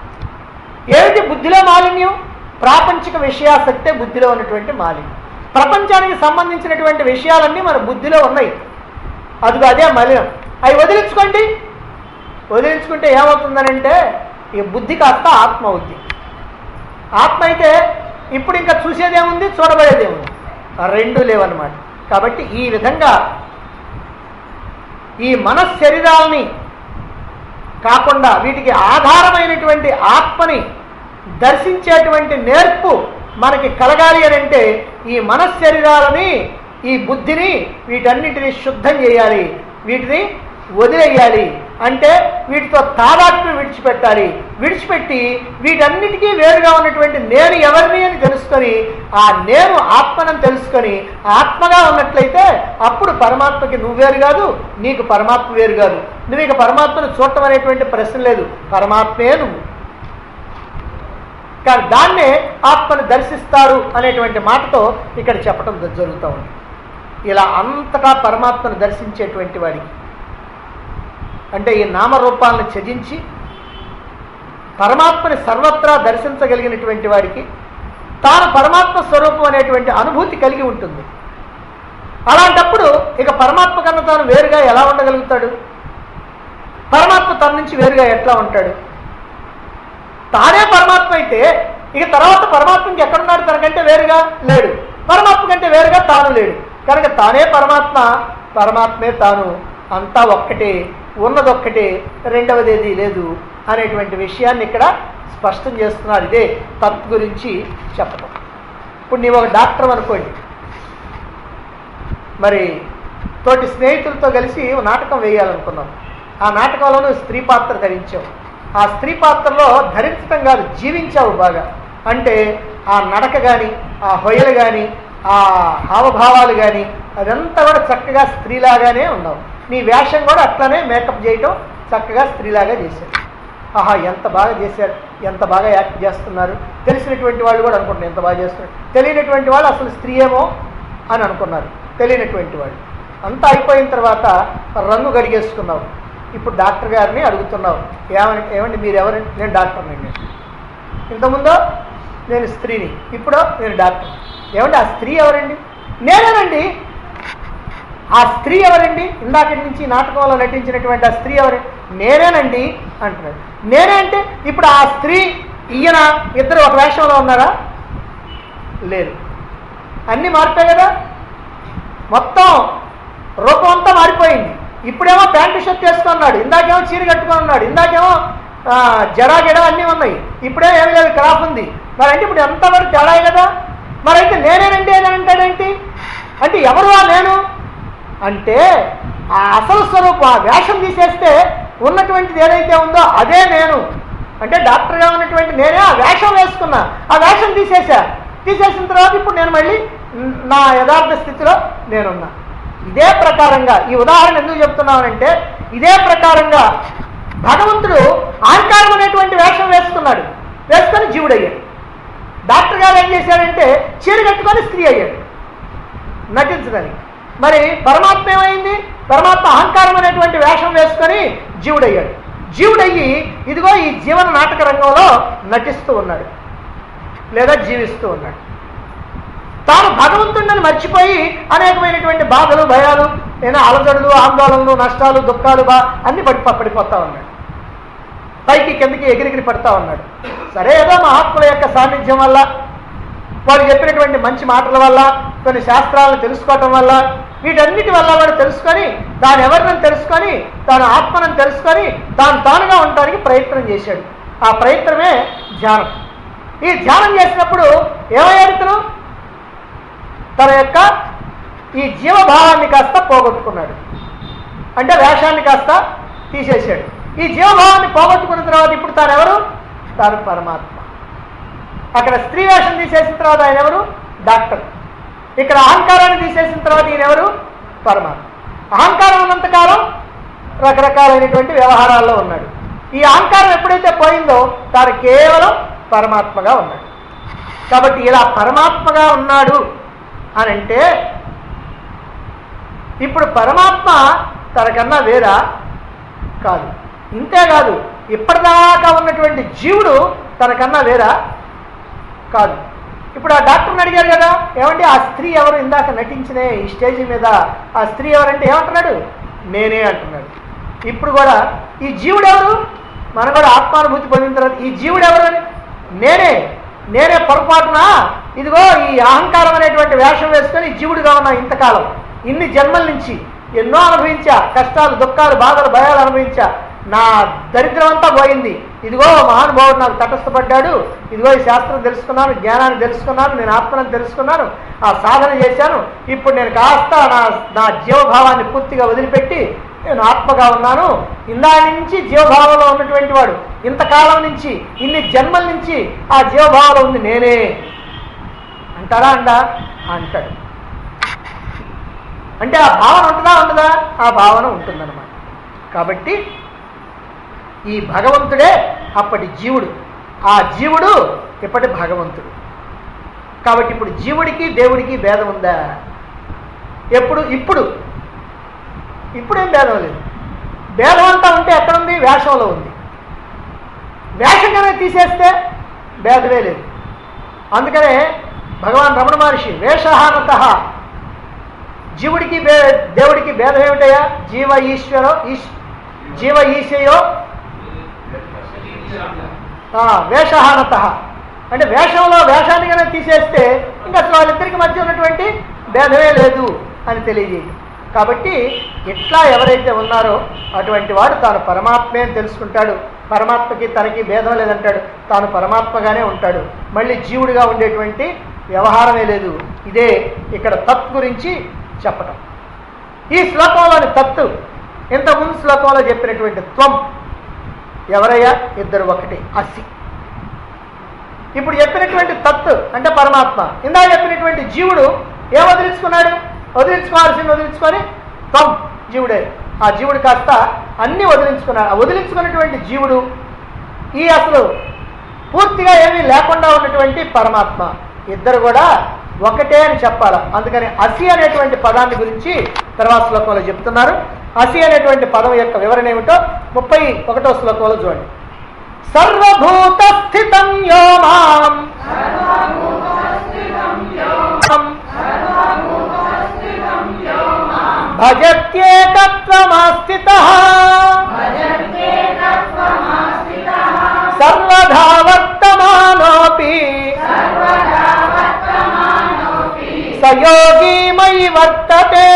Speaker 1: ఏమిటి బుద్ధిలో మాలిన్యం ప్రాపంచిక విషయాసక్తే బుద్ధిలో ఉన్నటువంటి మాలిన్యం ప్రపంచానికి సంబంధించినటువంటి విషయాలన్నీ మన బుద్ధిలో ఉన్నాయి అదిగో అదే మలినం అవి వదిలించుకోండి వదిలించుకుంటే ఏమవుతుందనంటే ఈ బుద్ధి కాస్త ఆత్మ అవుద్ది ఆత్మ అయితే ఇప్పుడు ఇంకా చూసేదేముంది చూడబడేదేముంది ఆ రెండు లేవన్నమాట కాబట్టి ఈ విధంగా ఈ మనశ్శరీరాలని కాకుండా వీటికి ఆధారమైనటువంటి ఆత్మని దర్శించేటువంటి నేర్పు మనకి కలగాలి అని అంటే ఈ మనశ్శరీరాలని ఈ బుద్ధిని వీటన్నిటిని శుద్ధం చేయాలి వీటిని వదిలేయాలి అంటే వీటితో తాదాత్మ్యం విడిచిపెట్టాలి విడిచిపెట్టి వీటన్నిటికీ వేరుగా ఉన్నటువంటి నేను ఎవరిని అని తెలుసుకొని ఆ నేను ఆత్మనని తెలుసుకొని ఆత్మగా ఉన్నట్లయితే అప్పుడు పరమాత్మకి నువ్వు వేరు కాదు నీకు పరమాత్మ వేరు కాదు నువ్వు ఇక పరమాత్మను చూడటం అనేటువంటి ప్రశ్న లేదు పరమాత్మే నువ్వు కానీ దాన్నే ఆత్మను దర్శిస్తారు అనేటువంటి మాటతో ఇక్కడ చెప్పడం జ- జరుగుతూ ఉంది ఇలా అంతటా పరమాత్మను దర్శించేటువంటి వాడికి అంటే ఈ నామరూపాలను త్యజించి పరమాత్మని సర్వత్రా దర్శించగలిగినటువంటి వాడికి తాను పరమాత్మ స్వరూపం అనేటువంటి అనుభూతి కలిగి ఉంటుంది అలాంటప్పుడు ఇక పరమాత్మ కన్నా తాను వేరుగా ఎలా ఉండగలుగుతాడు పరమాత్మ తన నుంచి వేరుగా ఎట్లా ఉంటాడు తానే పరమాత్మ అయితే ఇక తర్వాత పరమాత్మకి ఎక్కడున్నాడు తనకంటే వేరుగా లేడు పరమాత్మ కంటే వేరుగా తాను లేడు కనుక తానే పరమాత్మ పరమాత్మే తాను అంతా ఒక్కటే ఉన్నదొక్కటే రెండవది ఏది లేదు అనేటువంటి విషయాన్ని ఇక్కడ స్పష్టం చేస్తున్నారు ఇదే తత్ గురించి చెప్పడం ఇప్పుడు నీవు ఒక డాక్టర్ అనుకోండి మరి తోటి స్నేహితులతో కలిసి ఓ నాటకం వేయాలనుకున్నాం ఆ నాటకంలోనూ స్త్రీ పాత్ర ధరించావు ఆ స్త్రీ పాత్రలో ధరించటం కాదు జీవించావు బాగా అంటే ఆ నడక కానీ ఆ హొయలు కానీ ఆ హావభావాలు కానీ అదంతా కూడా చక్కగా స్త్రీలాగానే ఉన్నావు నీ వేషం కూడా అట్లనే మేకప్ చేయటం చక్కగా స్త్రీలాగా చేశారు ఆహా ఎంత బాగా చేశారు ఎంత బాగా యాక్ట్ చేస్తున్నారు తెలిసినటువంటి వాళ్ళు కూడా అనుకుంటున్నారు ఎంత బాగా చేస్తున్నారు తెలియనటువంటి వాళ్ళు అసలు స్త్రీ ఏమో అని అనుకున్నారు తెలియనటువంటి వాళ్ళు అంతా అయిపోయిన తర్వాత రంగు గడిగేసుకున్నావు ఇప్పుడు డాక్టర్ గారిని అడుగుతున్నావు ఏమని ఏమండి మీరు ఎవరండి నేను డాక్టర్నండి ఇంతకుముందో నేను స్త్రీని ఇప్పుడు నేను డాక్టర్ ఏమండి ఆ స్త్రీ ఎవరండి నేనేనండి ఆ స్త్రీ ఎవరండి ఇందాక నుంచి ఈ నాటకంలో నటించినటువంటి ఆ స్త్రీ ఎవరండి నేనేనండి అంటున్నాడు నేనే అంటే ఇప్పుడు ఆ స్త్రీ ఈయన ఇద్దరు ఒక వేషంలో ఉన్నారా లేదు అన్నీ మారిపోయాయి కదా మొత్తం రూపం అంతా మారిపోయింది ఇప్పుడేమో ప్యాంటు షర్ట్ వేసుకున్నాడు ఇందాకేమో చీర కట్టుకొని ఉన్నాడు ఇందాకేమో ఆ, జరా గిడ అన్నీ ఉన్నాయి ఇప్పుడే ఏమి లేదు క్రాఫ్ ఉంది మరి అంటే ఇప్పుడు ఎంత వరకు తేడాయి కదా మరి అయితే నేనేనండి అని అంటాడేంటి అంటే ఎవరు ఆ నేను అంటే ఆ అసలు స్వరూపం ఆ వేషం తీసేస్తే ఉన్నటువంటిది ఏదైతే ఉందో అదే నేను అంటే డాక్టర్గా ఉన్నటువంటి నేనే ఆ వేషం వేసుకున్నా ఆ వేషం తీసేసా తీసేసిన తర్వాత ఇప్పుడు నేను మళ్ళీ న్- నా యథార్థ స్థితిలో నేనున్నా ఇదే ప్రకారంగా ఈ ఉదాహరణ ఎందుకు చెప్తున్నానంటే ఇదే ప్రకారంగా భగవంతుడు అహంకారం అనేటువంటి వేషం వేసుకున్నాడు వేసుకొని జీవుడయ్యాడు డాక్టర్ గారు ఏం చేశాడంటే చీర కట్టుకొని స్త్రీ అయ్యాడు నటించడానికి మరి పరమాత్మ ఏమైంది పరమాత్మ అహంకారం అనేటువంటి వేషం వేసుకొని జీవుడయ్యాడు జీవుడయ్యి ఇదిగో ఈ జీవన నాటక రంగంలో నటిస్తూ ఉన్నాడు లేదా జీవిస్తూ ఉన్నాడు తాను భగవంతుడిని మర్చిపోయి అనేకమైనటువంటి బాధలు భయాలు నేను అలజడులు ఆందోళనలు నష్టాలు దుఃఖాలు బా అన్ని పడి పడిపోతా ఉన్నాడు పైకి కిందకి ఎగిరిగిరి పడతా ఉన్నాడు సరే ఏదో మహాత్ముల యొక్క సాన్నిధ్యం వల్ల వాడు చెప్పినటువంటి మంచి మాటల వల్ల కొన్ని శాస్త్రాలను తెలుసుకోవటం వల్ల వీటన్నిటి వల్ల వాడు తెలుసుకొని తాను ఎవరిని తెలుసుకొని తాను ఆత్మను తెలుసుకొని తాను తానుగా ఉండడానికి ప్రయత్నం చేశాడు ఆ ప్రయత్నమే ధ్యానం ఈ ధ్యానం చేసినప్పుడు ఏమయ్యాడు ఇతను తన యొక్క ఈ జీవభావాన్ని కాస్త పోగొట్టుకున్నాడు అంటే వేషాన్ని కాస్త తీసేశాడు ఈ జీవభావాన్ని పోగొట్టుకున్న తర్వాత ఇప్పుడు తాను ఎవరు తాను పరమాత్మ అక్కడ స్త్రీ వేషం తీసేసిన తర్వాత ఆయన ఎవరు డాక్టర్ ఇక్కడ అహంకారాన్ని తీసేసిన తర్వాత ఈయన ఎవరు పరమాత్మ అహంకారం ఉన్నంతకాలం రకరకాలైనటువంటి వ్యవహారాల్లో ఉన్నాడు ఈ అహంకారం ఎప్పుడైతే పోయిందో తాను కేవలం పరమాత్మగా ఉన్నాడు కాబట్టి ఇలా పరమాత్మగా ఉన్నాడు అని అంటే ఇప్పుడు పరమాత్మ తనకన్నా వేరా కాదు ఇంతే కాదు ఇప్పటిదాకా ఉన్నటువంటి జీవుడు తనకన్నా వేరా కాదు ఇప్పుడు ఆ డాక్టర్ని అడిగారు కదా ఏమంటే ఆ స్త్రీ ఎవరు ఇందాక నటించిన ఈ స్టేజ్ మీద ఆ స్త్రీ ఎవరంటే ఏమంటున్నాడు నేనే అంటున్నాడు ఇప్పుడు కూడా ఈ జీవుడు ఎవరు మనం కూడా ఆత్మానుభూతి పొందిన తర్వాత ఈ జీవుడు ఎవరు అని నేనే నేనే పొరపాటున ఇదిగో ఈ అహంకారం అనేటువంటి వేషం వేసుకొని జీవుడిగా ఉన్నా ఇంతకాలం ఇన్ని జన్మల నుంచి ఎన్నో అనుభవించా కష్టాలు దుఃఖాలు బాధలు భయాలు అనుభవించా నా దరిద్రం అంతా పోయింది ఇదిగో మహానుభావుడు నాకు తటస్థపడ్డాడు ఇదిగో ఈ శాస్త్రం తెలుసుకున్నాను జ్ఞానాన్ని తెలుసుకున్నాను నేను ఆత్మను తెలుసుకున్నాను ఆ సాధన చేశాను ఇప్పుడు నేను కాస్త నా నా జీవభావాన్ని పూర్తిగా వదిలిపెట్టి నేను ఆత్మగా ఉన్నాను ఇందా నుంచి జీవభావంలో ఉన్నటువంటి వాడు ఇంతకాలం నుంచి ఇన్ని జన్మల నుంచి ఆ జీవభావంలో ఉంది నేనే అంటారా అండా అంటాడు అంటే ఆ భావన ఉంటుందా ఉండదా ఆ భావన ఉంటుందన్నమాట కాబట్టి ఈ భగవంతుడే అప్పటి జీవుడు ఆ జీవుడు ఇప్పటి భగవంతుడు కాబట్టి ఇప్పుడు జీవుడికి దేవుడికి భేదం ఉందా ఎప్పుడు ఇప్పుడు ఇప్పుడేం భేదం లేదు భేదం అంతా ఉంటే ఎక్కడుంది వేషంలో ఉంది వేషం కనుక తీసేస్తే భేదమే లేదు అందుకనే భగవాన్ రమణ మహర్షి వేషహానత జీవుడికి భే దేవుడికి భేదం ఏమిటయ్యా జీవ ఈశ్వరో ఈశ్ జీవ ఈశయో ఆ, వేషహానత అంటే వేషంలో వేషాన్ని కనుక తీసేస్తే ఇంకా అసలు వాళ్ళిద్దరికి మధ్య ఉన్నటువంటి భేదమే లేదు అని తెలియజేయండి కాబట్టి ఇట్లా ఎవరైతే ఉన్నారో అటువంటి వాడు తాను పరమాత్మే అని తెలుసుకుంటాడు పరమాత్మకి తనకి భేదం లేదంటాడు తాను పరమాత్మగానే ఉంటాడు మళ్ళీ జీవుడిగా ఉండేటువంటి వ్యవహారమే లేదు ఇదే ఇక్కడ తత్ గురించి చెప్పటం ఈ శ్లోకంలోని తత్తు ఇంతకుముందు శ్లోకంలో చెప్పినటువంటి త్వం ఎవరయ్యా ఇద్దరు ఒకటి అసి ఇప్పుడు చెప్పినటువంటి తత్తు అంటే పరమాత్మ ఇందా చెప్పినటువంటి జీవుడు ఏం వదిలించుకున్నాడు వదిలించుకోవాల్సింది వదిలించుకొని త్వం జీవుడే ఆ జీవుడు కాస్త అన్ని వదిలించుకున్నాడు ఆ వదిలించుకున్నటువంటి జీవుడు ఈ అసలు పూర్తిగా ఏమీ లేకుండా ఉన్నటువంటి పరమాత్మ ఇద్దరు కూడా ఒకటే అని చెప్పాలి అందుకని అసి అనేటువంటి పదాన్ని గురించి తర్వాత శ్లోకంలో చెప్తున్నారు అసి అనేటువంటి పదం యొక్క వివరణ ఏమిటో ముప్పై ఒకటో శ్లోకంలో చూడండి సర్వభూత స్థితం యో మాం భజత్యేకత్వమాస్థిత సర్వధా వర్తమానోపి సయోగీ మయి వర్తతే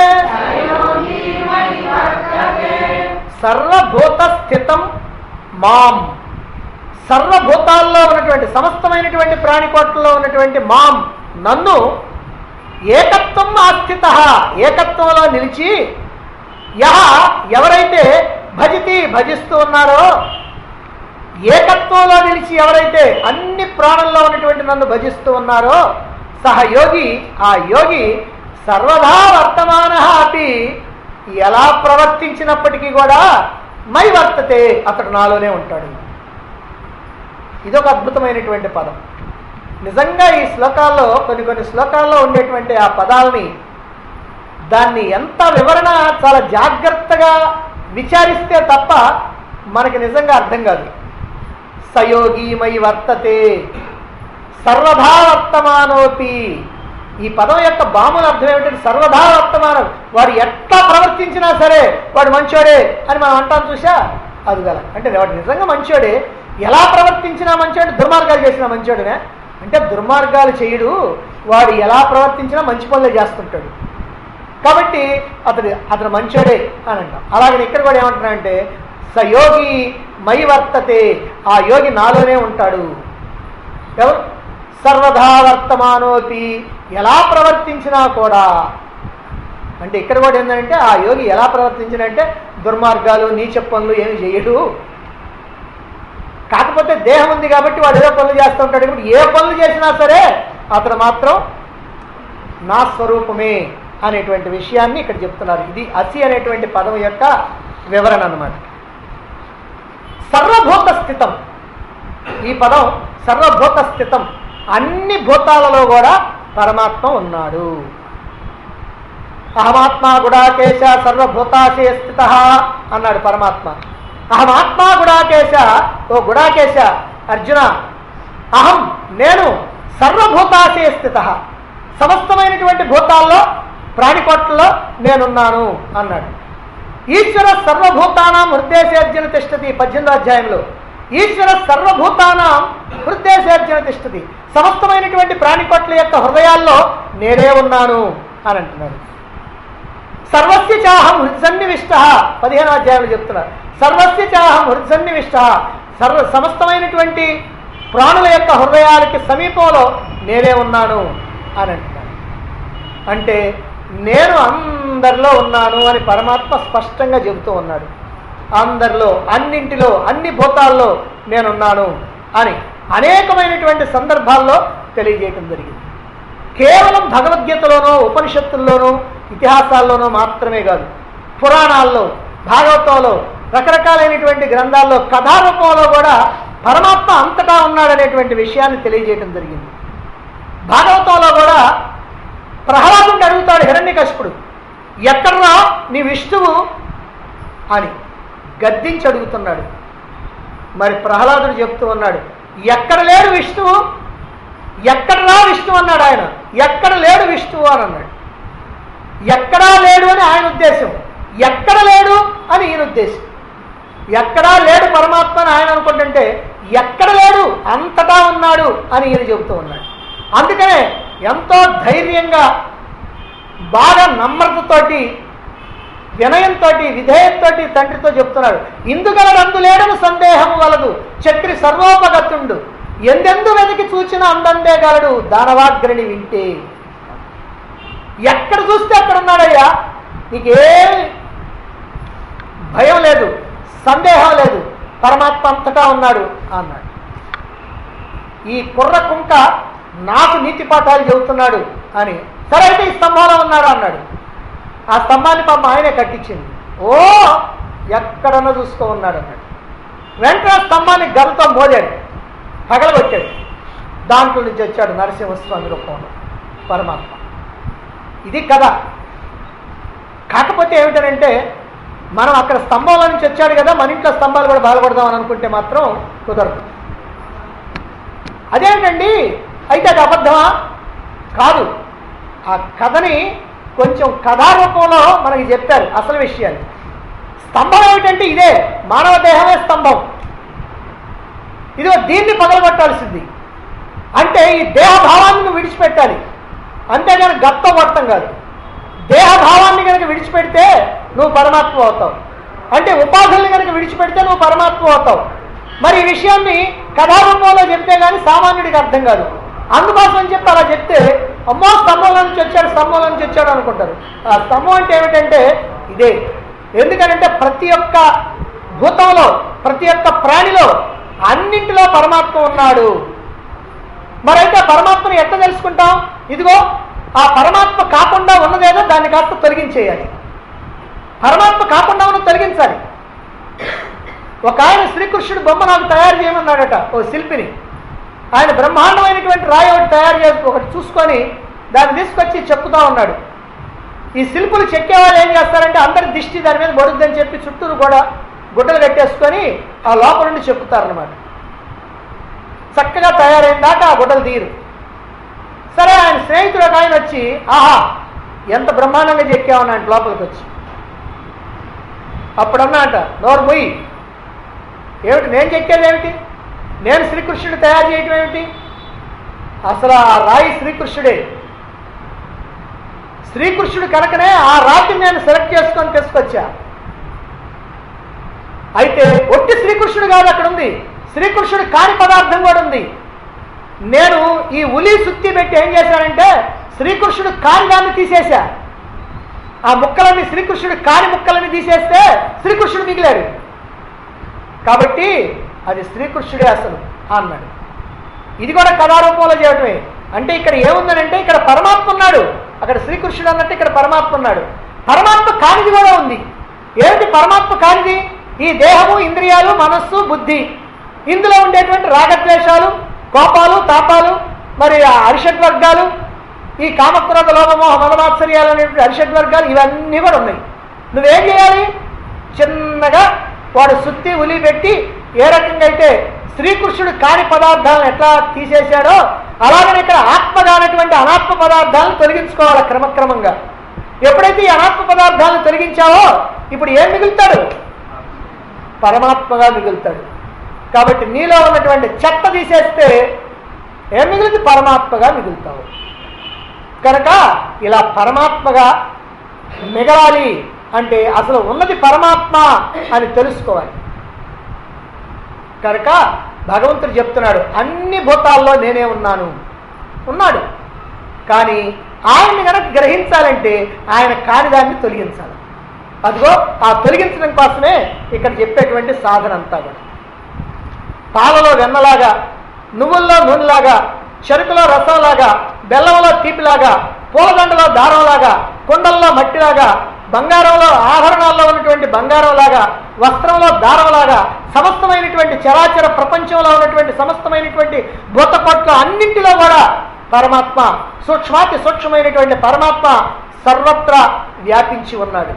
Speaker 1: సర్వభూత స్థితం మాం సర్వభూతాల్లో ఉన్నటువంటి సమస్తమైనటువంటి ప్రాణికోట్లలో ఉన్నటువంటి మాం నన్ను ఏకత్వం ఆస్థిత ఏకత్వంలో నిలిచి యహ ఎవరైతే భజితి భజిస్తూ ఉన్నారో ఏకత్వంలో నిలిచి ఎవరైతే అన్ని ప్రాణుల్లో ఉన్నటువంటి నన్ను భజిస్తూ ఉన్నారో సహ యోగి ఆ యోగి సర్వదా వర్తమాన అపి ఎలా ప్రవర్తించినప్పటికీ కూడా మై వర్తతే అతడు నాలోనే ఉంటాడు ఇదొక అద్భుతమైనటువంటి పదం నిజంగా ఈ శ్లోకాల్లో కొన్ని కొన్ని శ్లోకాల్లో ఉండేటువంటి ఆ పదాలని దాన్ని ఎంత వివరణ చాలా జాగ్రత్తగా విచారిస్తే తప్ప మనకి నిజంగా అర్థం కాదు సయోగీమై వర్తతే సర్వధా వర్తమానోపి ఈ పదం యొక్క బాముల అర్థం ఏమిటంటే సర్వధా వర్తమానం వాడు ఎట్లా ప్రవర్తించినా సరే వాడు మంచోడే అని మనం అంటాం చూసా అది గల అంటే వాడు నిజంగా మంచోడే ఎలా ప్రవర్తించినా మంచోడు దుర్మార్గాలు చేసినా మంచోడునే అంటే దుర్మార్గాలు చేయడు వాడు ఎలా ప్రవర్తించినా మంచి పనులు చేస్తుంటాడు కాబట్టి అతడు అతను మంచోడే అని అంటాం అలాగే ఇక్కడ కూడా ఏమంటున్నాడంటే స యోగి మై వర్తతే ఆ యోగి నాలోనే ఉంటాడు ఎవరు సర్వధా వర్తమానోపి ఎలా ప్రవర్తించినా కూడా అంటే ఇక్కడ కూడా ఏంటంటే ఆ యోగి ఎలా ప్రవర్తించినంటే దుర్మార్గాలు నీచ పనులు ఏమి చేయడు కాకపోతే దేహం ఉంది కాబట్టి వాడు ఏదో పనులు చేస్తూ ఉంటాడు ఇప్పుడు ఏ పనులు చేసినా సరే అతను మాత్రం నా స్వరూపమే అనేటువంటి విషయాన్ని ఇక్కడ చెప్తున్నారు ఇది అసి అనేటువంటి పదం యొక్క వివరణ అన్నమాట సర్వభూత స్థితం ఈ పదం సర్వభూత స్థితం అన్ని భూతాలలో కూడా పరమాత్మ ఉన్నాడు అహమాత్మ గుడాకేశ సర్వభూతాశయ స్థిత అన్నాడు పరమాత్మ అహం ఆత్మా గుడాకేశ ఓ గుడాకేశ అర్జున అహం నేను సర్వభూతాశయ స్థిత సమస్తమైనటువంటి భూతాల్లో ప్రాణికోట్లలో నేనున్నాను అన్నాడు ఈశ్వర సర్వభూతానాం హృదయసేర్జన తిష్టతి పద్దెనిమిదో అధ్యాయంలో ఈశ్వర సర్వభూతానాం హృదయసేర్జన తిష్టతి సమస్తమైనటువంటి ప్రాణికోట్ల యొక్క హృదయాల్లో నేనే ఉన్నాను అని అంటున్నాడు సర్వస్య చాహం హృత్సన్నివిష్ట పదిహేను అధ్యాయులు చెప్తున్నారు సర్వస్య చాహం హృత్సన్నివిష్ట సర్వ సమస్తమైనటువంటి ప్రాణుల యొక్క హృదయాలకి సమీపంలో నేనే ఉన్నాను అని అంటున్నాడు అంటే నేను అందరిలో ఉన్నాను అని పరమాత్మ స్పష్టంగా చెబుతూ ఉన్నాడు అందరిలో అన్నింటిలో అన్ని భూతాల్లో నేనున్నాను అని అనేకమైనటువంటి సందర్భాల్లో తెలియజేయటం జరిగింది కేవలం భగవద్గీతలోనో ఉపనిషత్తుల్లోనూ ఇతిహాసాల్లోనూ మాత్రమే కాదు పురాణాల్లో భాగవతంలో రకరకాలైనటువంటి గ్రంథాల్లో కథారూపంలో కూడా పరమాత్మ అంతటా ఉన్నాడనేటువంటి విషయాన్ని తెలియజేయటం జరిగింది భాగవతంలో కూడా ప్రహ్లాదుని అడుగుతాడు హిరణ్యకశిపుడు ఎక్కడరా నీ విష్ణువు అని గద్దించి అడుగుతున్నాడు మరి ప్రహ్లాదుడు చెప్తూ ఉన్నాడు ఎక్కడ లేడు విష్ణువు ఎక్కడరా విష్ణువు అన్నాడు ఆయన ఎక్కడ లేడు విష్ణువు అని అన్నాడు ఎక్కడా లేడు అని ఆయన ఉద్దేశం ఎక్కడ లేడు అని ఈయన ఉద్దేశం ఎక్కడా లేడు పరమాత్మ అని ఆయన అనుకుంటుంటే ఎక్కడ లేడు అంతటా ఉన్నాడు అని ఈయన చెబుతూ ఉన్నాడు అందుకనే ఎంతో ధైర్యంగా బాగా నమ్రతతోటి వినయంతో విధేయతతో తండ్రితో చెప్తున్నాడు ఇందుగలడందు లేడని సందేహము వలదు చక్రి సర్వోపగతుండు ఎందెందు వెతికి చూచిన అందందే గలడు దానవాగ్రణి వింటే ఎక్కడ చూస్తే అక్కడ ఉన్నాడయ్యా నీకేమి భయం లేదు సందేహం లేదు పరమాత్మ అంతటా ఉన్నాడు అన్నాడు ఈ కుర్ర కుంక నాకు నీతి పాఠాలు చెబుతున్నాడు అని సరే అయితే ఈ స్తంభంలో ఉన్నాడు అన్నాడు ఆ స్తంభాన్ని పాప ఆయనే కట్టించింది ఓ ఎక్కడన్నా చూసుకో ఉన్నాడు అన్నాడు వెంటనే ఆ స్తంభాన్ని గలతో మోదాడు పగలగొట్టాడు దాంట్లో నుంచి వచ్చాడు నరసింహస్వామి రూపంలో పరమాత్మ ఇది కథ కాకపోతే ఏమిటనంటే మనం అక్కడ స్తంభంలో నుంచి వచ్చాడు కదా మన ఇంట్లో స్తంభాలు కూడా బాధపడదామని అనుకుంటే మాత్రం కుదరదు అదేంటండి అయితే అది అబద్ధమా కాదు ఆ కథని కొంచెం కథారూపంలో మనకి చెప్పారు అసలు విషయాలు స్తంభం ఏమిటంటే ఇదే మానవ దేహమే స్తంభం ఇదిగో దీన్ని పగలగొట్టాల్సింది అంటే ఈ దేహభావాన్ని నువ్వు విడిచిపెట్టాలి అంతేగాని గత్తం కొట్టం కాదు దేహభావాన్ని కనుక విడిచిపెడితే నువ్వు పరమాత్మ అవుతావు అంటే ఉపాధుల్ని కనుక విడిచిపెడితే నువ్వు పరమాత్మ అవుతావు మరి ఈ విషయాన్ని కథారూపంలో చెప్తే కానీ సామాన్యుడికి అర్థం కాదు అందుకోసం అని చెప్పి అలా చెప్తే అమ్మో స్తంభంలో నుంచి వచ్చాడు స్తంభంలో నుంచి వచ్చాడు అనుకుంటారు ఆ స్తంభం అంటే ఏమిటంటే ఇదే ఎందుకంటే ప్రతి ఒక్క భూతంలో ప్రతి ఒక్క ప్రాణిలో అన్నింటిలో పరమాత్మ ఉన్నాడు మరైతే పరమాత్మను ఎట్లా తెలుసుకుంటాం ఇదిగో ఆ పరమాత్మ కాకుండా ఉన్నదేదో దాన్ని కాస్త తొలగించేయాలి పరమాత్మ కాకుండా ఉన్నది తొలగించాలి ఒక ఆయన శ్రీకృష్ణుడు బొమ్మ నాకు తయారు చేయమన్నాడట ఓ శిల్పిని ఆయన బ్రహ్మాండమైనటువంటి రాయి ఒకటి తయారు చేసి ఒకటి చూసుకొని దాన్ని తీసుకొచ్చి చెక్కుతా ఉన్నాడు ఈ శిల్పులు చెక్కే వాళ్ళు ఏం చేస్తారంటే అందరి దిష్టి దాని మీద పడుద్దని చెప్పి చుట్టూరు కూడా గుడ్డలు కట్టేసుకొని ఆ లోపల నుండి చెక్కుతారనమాట చక్కగా తయారైన దాకా ఆ గుడ్డలు తీయరు సరే ఆయన స్నేహితుడు ఒక ఆయన వచ్చి ఆహా ఎంత బ్రహ్మాండంగా చెక్కామన్నాడు లోపలికి వచ్చి అప్పుడన్నాట నోరు మొయ్యి ఏమిటి నేను చెక్కేది ఏమిటి నేను శ్రీకృష్ణుడు తయారు చేయటం ఏమిటి అసలు ఆ రాయి శ్రీకృష్ణుడే శ్రీకృష్ణుడు కనుకనే ఆ రాతిని నేను సెలెక్ట్ చేసుకొని తీసుకొచ్చా అయితే ఒట్టి శ్రీకృష్ణుడు కాదు అక్కడ ఉంది శ్రీకృష్ణుడు కాని పదార్థం కూడా ఉంది నేను ఈ ఉలి సుత్తి పెట్టి ఏం చేశానంటే శ్రీకృష్ణుడు కాని దాన్ని తీసేశా ఆ ముక్కలన్నీ శ్రీకృష్ణుడు కాని ముక్కలని తీసేస్తే శ్రీకృష్ణుడు మిగిలాడు కాబట్టి అది శ్రీకృష్ణుడే అసలు అన్నాడు ఇది కూడా కథారూపంలో చేయటమే అంటే ఇక్కడ ఏముందనంటే ఇక్కడ పరమాత్మ ఉన్నాడు అక్కడ శ్రీకృష్ణుడు అన్నట్టు ఇక్కడ పరమాత్మ ఉన్నాడు పరమాత్మ కానిది కూడా ఉంది ఏమిటి పరమాత్మ కానిది ఈ దేహము ఇంద్రియాలు మనస్సు బుద్ధి ఇందులో ఉండేటువంటి రాగద్వేషాలు కోపాలు తాపాలు మరి ఆ అరిషడ్ వర్గాలు ఈ కామక్రోధ లోపమోహ మదమాత్సర్యాలు అనేటువంటి అరిషడ్ వర్గాలు ఇవన్నీ కూడా ఉన్నాయి నువ్వేం చేయాలి చిన్నగా వాడు సుత్తి ఉలి పెట్టి ఏ రకంగా అయితే శ్రీకృష్ణుడు కాని పదార్థాలను ఎట్లా తీసేశాడో అలాగనే ఇక్కడ ఆత్మ కానటువంటి అనాత్మ పదార్థాలను తొలగించుకోవాలి క్రమక్రమంగా ఎప్పుడైతే ఈ అనాత్మ పదార్థాలను తొలగించావో ఇప్పుడు ఏం మిగులుతాడు పరమాత్మగా మిగులుతాడు కాబట్టి నీలో ఉన్నటువంటి చెత్త తీసేస్తే ఏం మిగులుతుంది పరమాత్మగా మిగులుతావు కనుక ఇలా పరమాత్మగా మిగలాలి అంటే అసలు ఉన్నది పరమాత్మ అని తెలుసుకోవాలి కనుక భగవంతుడు చెప్తున్నాడు అన్ని భూతాల్లో నేనే ఉన్నాను ఉన్నాడు కానీ ఆయన్ని కనుక గ్రహించాలంటే ఆయన కానిదాన్ని తొలగించాలి అదిగో ఆ తొలగించడం కోసమే ఇక్కడ చెప్పేటువంటి సాధన అంతా కూడా పాలలో వెన్నలాగా నువ్వుల్లో నూనెలాగా చెరుకులో రసంలాగా బెల్లంలో తీపిలాగా పూలదండలో దారంలాగా కుండల్లో మట్టిలాగా బంగారంలో ఆభరణాల్లో ఉన్నటువంటి బంగారంలాగా వస్త్రంలో దారంలాగా సమస్తమైనటువంటి చరాచర ప్రపంచంలో ఉన్నటువంటి సమస్తమైనటువంటి భూతపట్ల అన్నింటిలో కూడా పరమాత్మ సూక్ష్మాతి సూక్ష్మమైనటువంటి పరమాత్మ సర్వత్రా వ్యాపించి ఉన్నాడు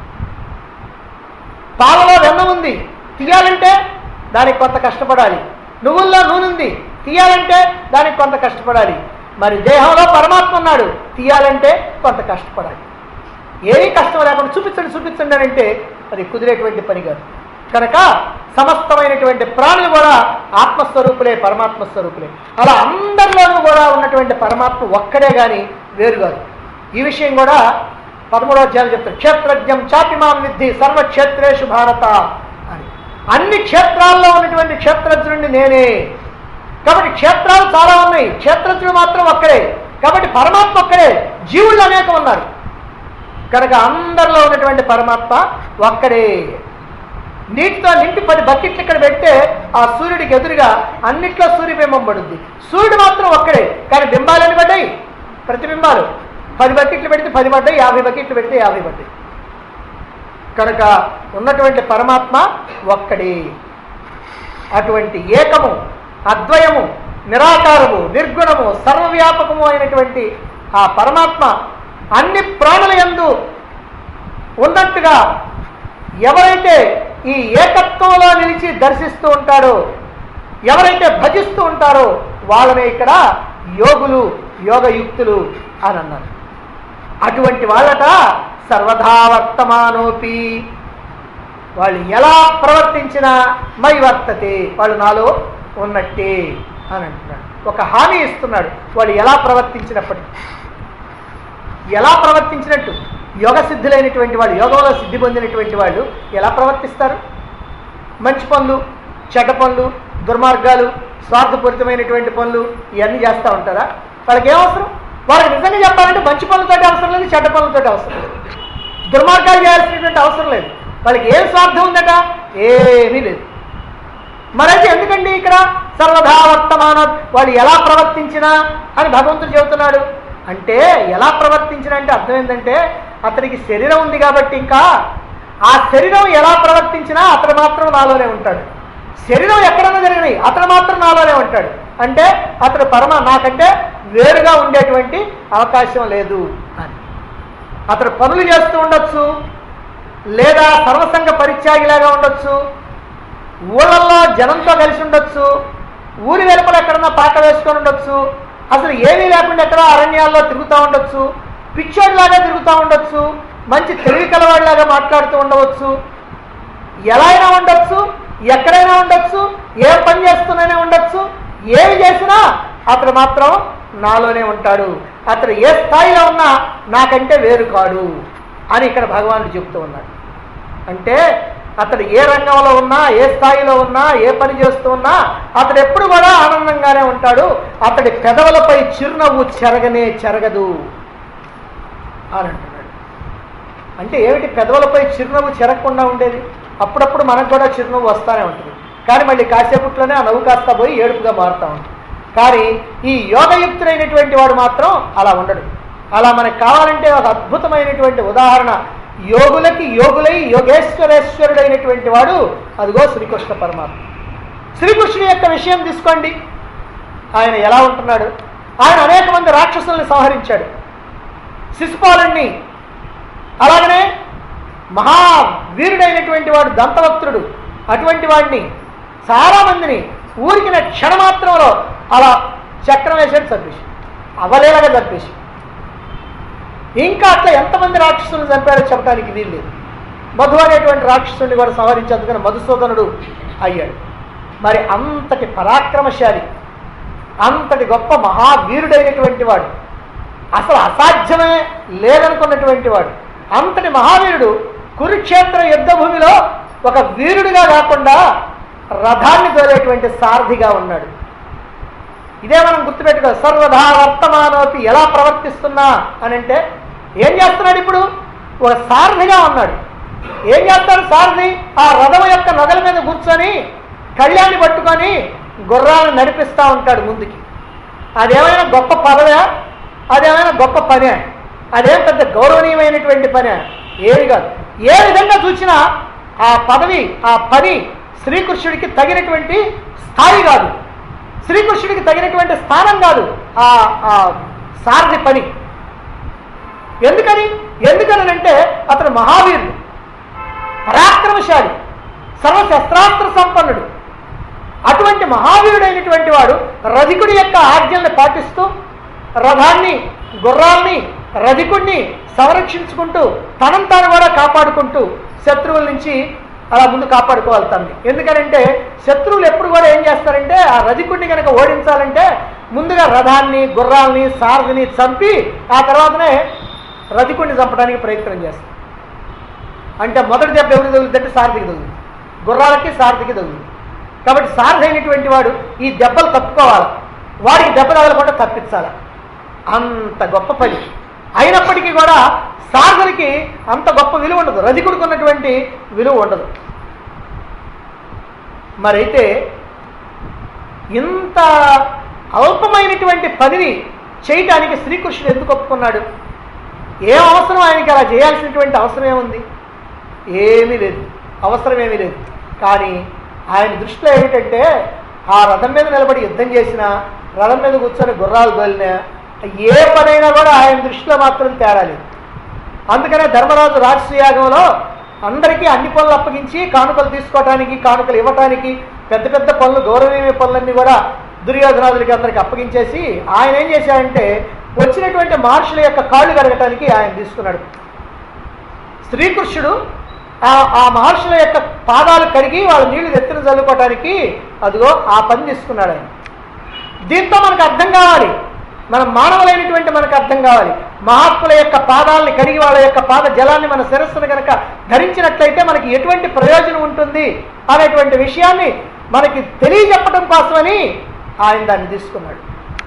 Speaker 1: పాలలో వెన్న ఉంది తీయాలంటే దానికి కొంత కష్టపడాలి నువ్వుల్లో నూనె ఉంది తీయాలంటే దానికి కొంత కష్టపడాలి మరి దేహంలో పరమాత్మ ఉన్నాడు తీయాలంటే కొంత కష్టపడాలి ఏమీ కష్టం లేకుండా చూపించండి చూపించండి అని అంటే అది కుదిరేటువంటి పని కాదు కనుక సమస్తమైనటువంటి ప్రాణులు కూడా ఆత్మస్వరూపులే పరమాత్మ స్వరూపులే అలా అందరిలోనూ కూడా ఉన్నటువంటి పరమాత్మ ఒక్కడే కానీ వేరు కాదు ఈ విషయం కూడా పదమూడవ అధ్యాయం చెప్తారు క్షేత్రజ్ఞం చాపిమాం విద్ధి సర్వక్షేత్రేషు భారత అని అన్ని క్షేత్రాల్లో ఉన్నటువంటి క్షేత్రజ్ఞుడిని నేనే కాబట్టి క్షేత్రాలు చాలా ఉన్నాయి క్షేత్రజ్ఞుడు మాత్రం ఒక్కడే కాబట్టి పరమాత్మ ఒక్కడే జీవుళ్ళు అనేక ఉన్నారు కనుక అందరిలో ఉన్నటువంటి పరమాత్మ ఒక్కడే నీటితో నింపి పది బకెట్లు ఇక్కడ పెడితే ఆ సూర్యుడికి ఎదురుగా అన్నిట్లో సూర్యబింబం పడుద్ది సూర్యుడు మాత్రం ఒక్కడే కానీ బింబాలు ఎన్ని పడ్డాయి ప్రతిబింబాలు పది బకెట్లు పెడితే పది పడ్డాయి యాభై బకెట్లు పెడితే యాభై పడ్డాయి కనుక ఉన్నటువంటి పరమాత్మ ఒక్కడే అటువంటి ఏకము అద్వయము నిరాకారము నిర్గుణము సర్వవ్యాపకము అయినటువంటి ఆ పరమాత్మ అన్ని ప్రాణుల యందు ఉన్నట్టుగా ఎవరైతే ఈ ఏకత్వంలో నిలిచి దర్శిస్తూ ఉంటారో ఎవరైతే భజిస్తూ ఉంటారో వాళ్ళని ఇక్కడ యోగులు యోగయుక్తులు అని అన్నారు అటువంటి వాళ్ళట సర్వదా వర్తమానోపి వాళ్ళు ఎలా ప్రవర్తించినా మై వర్తతే వాళ్ళు నాలో ఉన్నట్టే అని అంటున్నాడు ఒక హామీ ఇస్తున్నాడు వాళ్ళు ఎలా ప్రవర్తించినప్పటికీ ఎలా ప్రవర్తించినట్టు యోగ సిద్ధులైనటువంటి వాళ్ళు యోగంలో సిద్ధి పొందినటువంటి వాళ్ళు ఎలా ప్రవర్తిస్తారు మంచి పనులు చెడ్డ పనులు దుర్మార్గాలు స్వార్థపూరితమైనటువంటి పనులు ఇవన్నీ చేస్తూ ఉంటారా వాళ్ళకి ఏం అవసరం వాళ్ళకి నిజంగా చెప్పాలంటే మంచి పనులతోటి అవసరం లేదు చెడ్డ పనులతోటి అవసరం లేదు దుర్మార్గాలు చేయాల్సినటువంటి అవసరం లేదు వాళ్ళకి ఏం స్వార్థం ఉందట ఏమీ లేదు మరైతే ఎందుకండి ఇక్కడ సర్వదా వర్తమాన వాళ్ళు ఎలా ప్రవర్తించినా అని భగవంతుడు చెబుతున్నాడు అంటే ఎలా ప్రవర్తించిన అంటే అర్థం ఏంటంటే అతనికి శరీరం ఉంది కాబట్టి ఇంకా ఆ శరీరం ఎలా ప్రవర్తించినా అతడు మాత్రం నాలోనే ఉంటాడు శరీరం ఎక్కడన్నా జరిగినాయి అతడు మాత్రం నాలోనే ఉంటాడు అంటే అతడు పరమ నాకంటే వేరుగా ఉండేటువంటి అవకాశం లేదు అని అతడు పనులు చేస్తూ ఉండొచ్చు లేదా సర్వసంగ పరిత్యాగిలాగా ఉండొచ్చు ఊళ్ళల్లో జనంతో కలిసి ఉండొచ్చు ఊరి వెలుపల ఎక్కడన్నా పాక వేసుకొని ఉండొచ్చు అసలు ఏమీ లేకుండా ఎక్కడ అరణ్యాల్లో తిరుగుతూ ఉండొచ్చు పిచ్చోడిలాగా తిరుగుతూ ఉండొచ్చు మంచి తెలివి కలవాడిలాగా మాట్లాడుతూ ఉండవచ్చు ఎలా అయినా ఉండొచ్చు ఎక్కడైనా ఉండొచ్చు ఏ పని చేస్తూనే ఉండొచ్చు ఏమి చేసినా అతడు మాత్రం నాలోనే ఉంటాడు అతడు ఏ స్థాయిలో ఉన్నా నాకంటే వేరు కాడు అని ఇక్కడ భగవానుడు చెప్తూ ఉన్నాడు అంటే అతడు ఏ రంగంలో ఉన్నా ఏ స్థాయిలో ఉన్నా ఏ పని చేస్తూ ఉన్నా అతడు ఎప్పుడు కూడా ఆనందంగానే ఉంటాడు అతడి పెదవులపై చిరునవ్వు చెరగనే చెరగదు అని అంటున్నాడు అంటే ఏమిటి పెదవులపై చిరునవ్వు చెరగకుండా ఉండేది అప్పుడప్పుడు మనకు కూడా చిరునవ్వు వస్తానే ఉంటుంది కానీ మళ్ళీ కాసేపట్లోనే ఆ నవ్వు కాస్త పోయి ఏడుపుగా మారుతూ ఉంటుంది కానీ ఈ యోగయుక్తుడైనటువంటి వాడు మాత్రం అలా ఉండడు అలా మనకు కావాలంటే ఒక అద్భుతమైనటువంటి ఉదాహరణ యోగులకి యోగులై యోగేశ్వరేశ్వరుడైనటువంటి వాడు అదిగో శ్రీకృష్ణ పరమాత్మ శ్రీకృష్ణుని యొక్క విషయం తీసుకోండి ఆయన ఎలా ఉంటున్నాడు ఆయన అనేక మంది రాక్షసుల్ని సంహరించాడు శిశుపాలుణ్ణి అలాగనే మహా వీరుడైనటువంటి వాడు దంతవక్తుడు అటువంటి వాడిని చాలా మందిని ఊరికిన క్షణమాత్రంలో అలా చక్రం వేసేది చంపేసి అవలేలగా చంపేసి ఇంకా అట్లా ఎంతమంది రాక్షసులను చంపారో చెప్పడానికి వీలు లేదు మధు అనేటువంటి రాక్షసుడిని కూడా సంహరించేందుకని మధుసూదనుడు అయ్యాడు మరి అంతటి పరాక్రమశాలి అంతటి గొప్ప మహావీరుడైనటువంటి వాడు అసలు అసాధ్యమే లేదనుకున్నటువంటి వాడు అంతటి మహావీరుడు కురుక్షేత్ర యుద్ధ భూమిలో ఒక వీరుడిగా కాకుండా రథాన్ని తోలేటువంటి సారథిగా ఉన్నాడు ఇదే మనం గుర్తుపెట్టుకో సర్వధా వర్తమానోపి ఎలా ప్రవర్తిస్తున్నా అని అంటే ఏం చేస్తున్నాడు ఇప్పుడు ఒక సారథిగా ఉన్నాడు ఏం చేస్తాడు సారథి ఆ రథం యొక్క నగల మీద కూర్చొని కళ్యాణి పట్టుకొని గుర్రాలను నడిపిస్తూ ఉంటాడు ముందుకి అదేమైనా గొప్ప పదవా అదేమైనా గొప్ప పనే అదేం పెద్ద గౌరవనీయమైనటువంటి పనే ఏది కాదు ఏ విధంగా చూసినా ఆ పదవి ఆ పని శ్రీకృష్ణుడికి తగినటువంటి స్థాయి కాదు శ్రీకృష్ణుడికి తగినటువంటి స్థానం కాదు ఆ ఆ సారథి పని ఎందుకని ఎందుకనంటే అతను మహావీరుడు పరాక్రమశాలి సర్వశస్త్రాస్త్ర సంపన్నుడు అటువంటి మహావీరుడైనటువంటి వాడు రధికుడి యొక్క ఆజ్ఞల్ని పాటిస్తూ రథాన్ని గుర్రాల్ని రధికుడిని సంరక్షించుకుంటూ తనను తాను కూడా కాపాడుకుంటూ శత్రువుల నుంచి అలా ముందు కాపాడుకోవాలి తనని ఎందుకనంటే శత్రువులు ఎప్పుడు కూడా ఏం చేస్తారంటే ఆ రధికుడిని కనుక ఓడించాలంటే ముందుగా రథాన్ని గుర్రాల్ని సారథిని చంపి ఆ తర్వాతనే రధికుడిని చంపడానికి ప్రయత్నం చేస్తారు అంటే మొదటి దెబ్బ ఎవరికి తగులుతుందంటే సారథికి తగులుతుంది గుర్రాలకి సారథికి తగులుతుంది కాబట్టి సారథి అయినటువంటి వాడు ఈ దెబ్బలు తప్పుకోవాలి వాడికి దెబ్బ తగలకుండా తప్పించాలి అంత గొప్ప పని అయినప్పటికీ కూడా సారథులకి అంత గొప్ప విలువ ఉండదు రధికుడికి ఉన్నటువంటి విలువ ఉండదు మరైతే ఇంత అల్పమైనటువంటి పనిని చేయటానికి శ్రీకృష్ణుడు ఎందుకు ఒప్పుకున్నాడు ఏం అవసరం ఆయనకి అలా చేయాల్సినటువంటి అవసరం ఏముంది ఏమీ లేదు అవసరం ఏమీ లేదు కానీ ఆయన దృష్టిలో ఏమిటంటే ఆ రథం మీద నిలబడి యుద్ధం చేసినా రథం మీద కూర్చొని గుర్రాలు తోలినా ఏ పనైనా కూడా ఆయన దృష్టిలో మాత్రం తేడా లేదు అందుకనే ధర్మరాజు రాజసూయాగంలో అందరికీ అన్ని పనులు అప్పగించి కానుకలు తీసుకోవటానికి కానుకలు ఇవ్వటానికి పెద్ద పెద్ద పనులు గౌరవనీయ పనులన్నీ కూడా దుర్యోధనాదులకి అందరికి అప్పగించేసి ఆయన ఏం చేశాడంటే వచ్చినటువంటి మహర్షుల యొక్క కాళ్ళు కడగటానికి ఆయన తీసుకున్నాడు శ్రీకృష్ణుడు ఆ ఆ మహర్షుల యొక్క పాదాలు కడిగి వాళ్ళ నీళ్లు ఎత్తున చల్లుకోవటానికి అదిగో ఆ పని తీసుకున్నాడు ఆయన దీంతో మనకు అర్థం కావాలి మనం మానవులైనటువంటి మనకు అర్థం కావాలి మహాత్ముల యొక్క పాదాలని కడిగి వాళ్ళ యొక్క పాద జలాన్ని మన శిరస్సును కనుక ధరించినట్లయితే మనకి ఎటువంటి ప్రయోజనం ఉంటుంది అనేటువంటి విషయాన్ని మనకి తెలియజెప్పడం కోసమని ఆయన దాన్ని తీసుకున్నాడు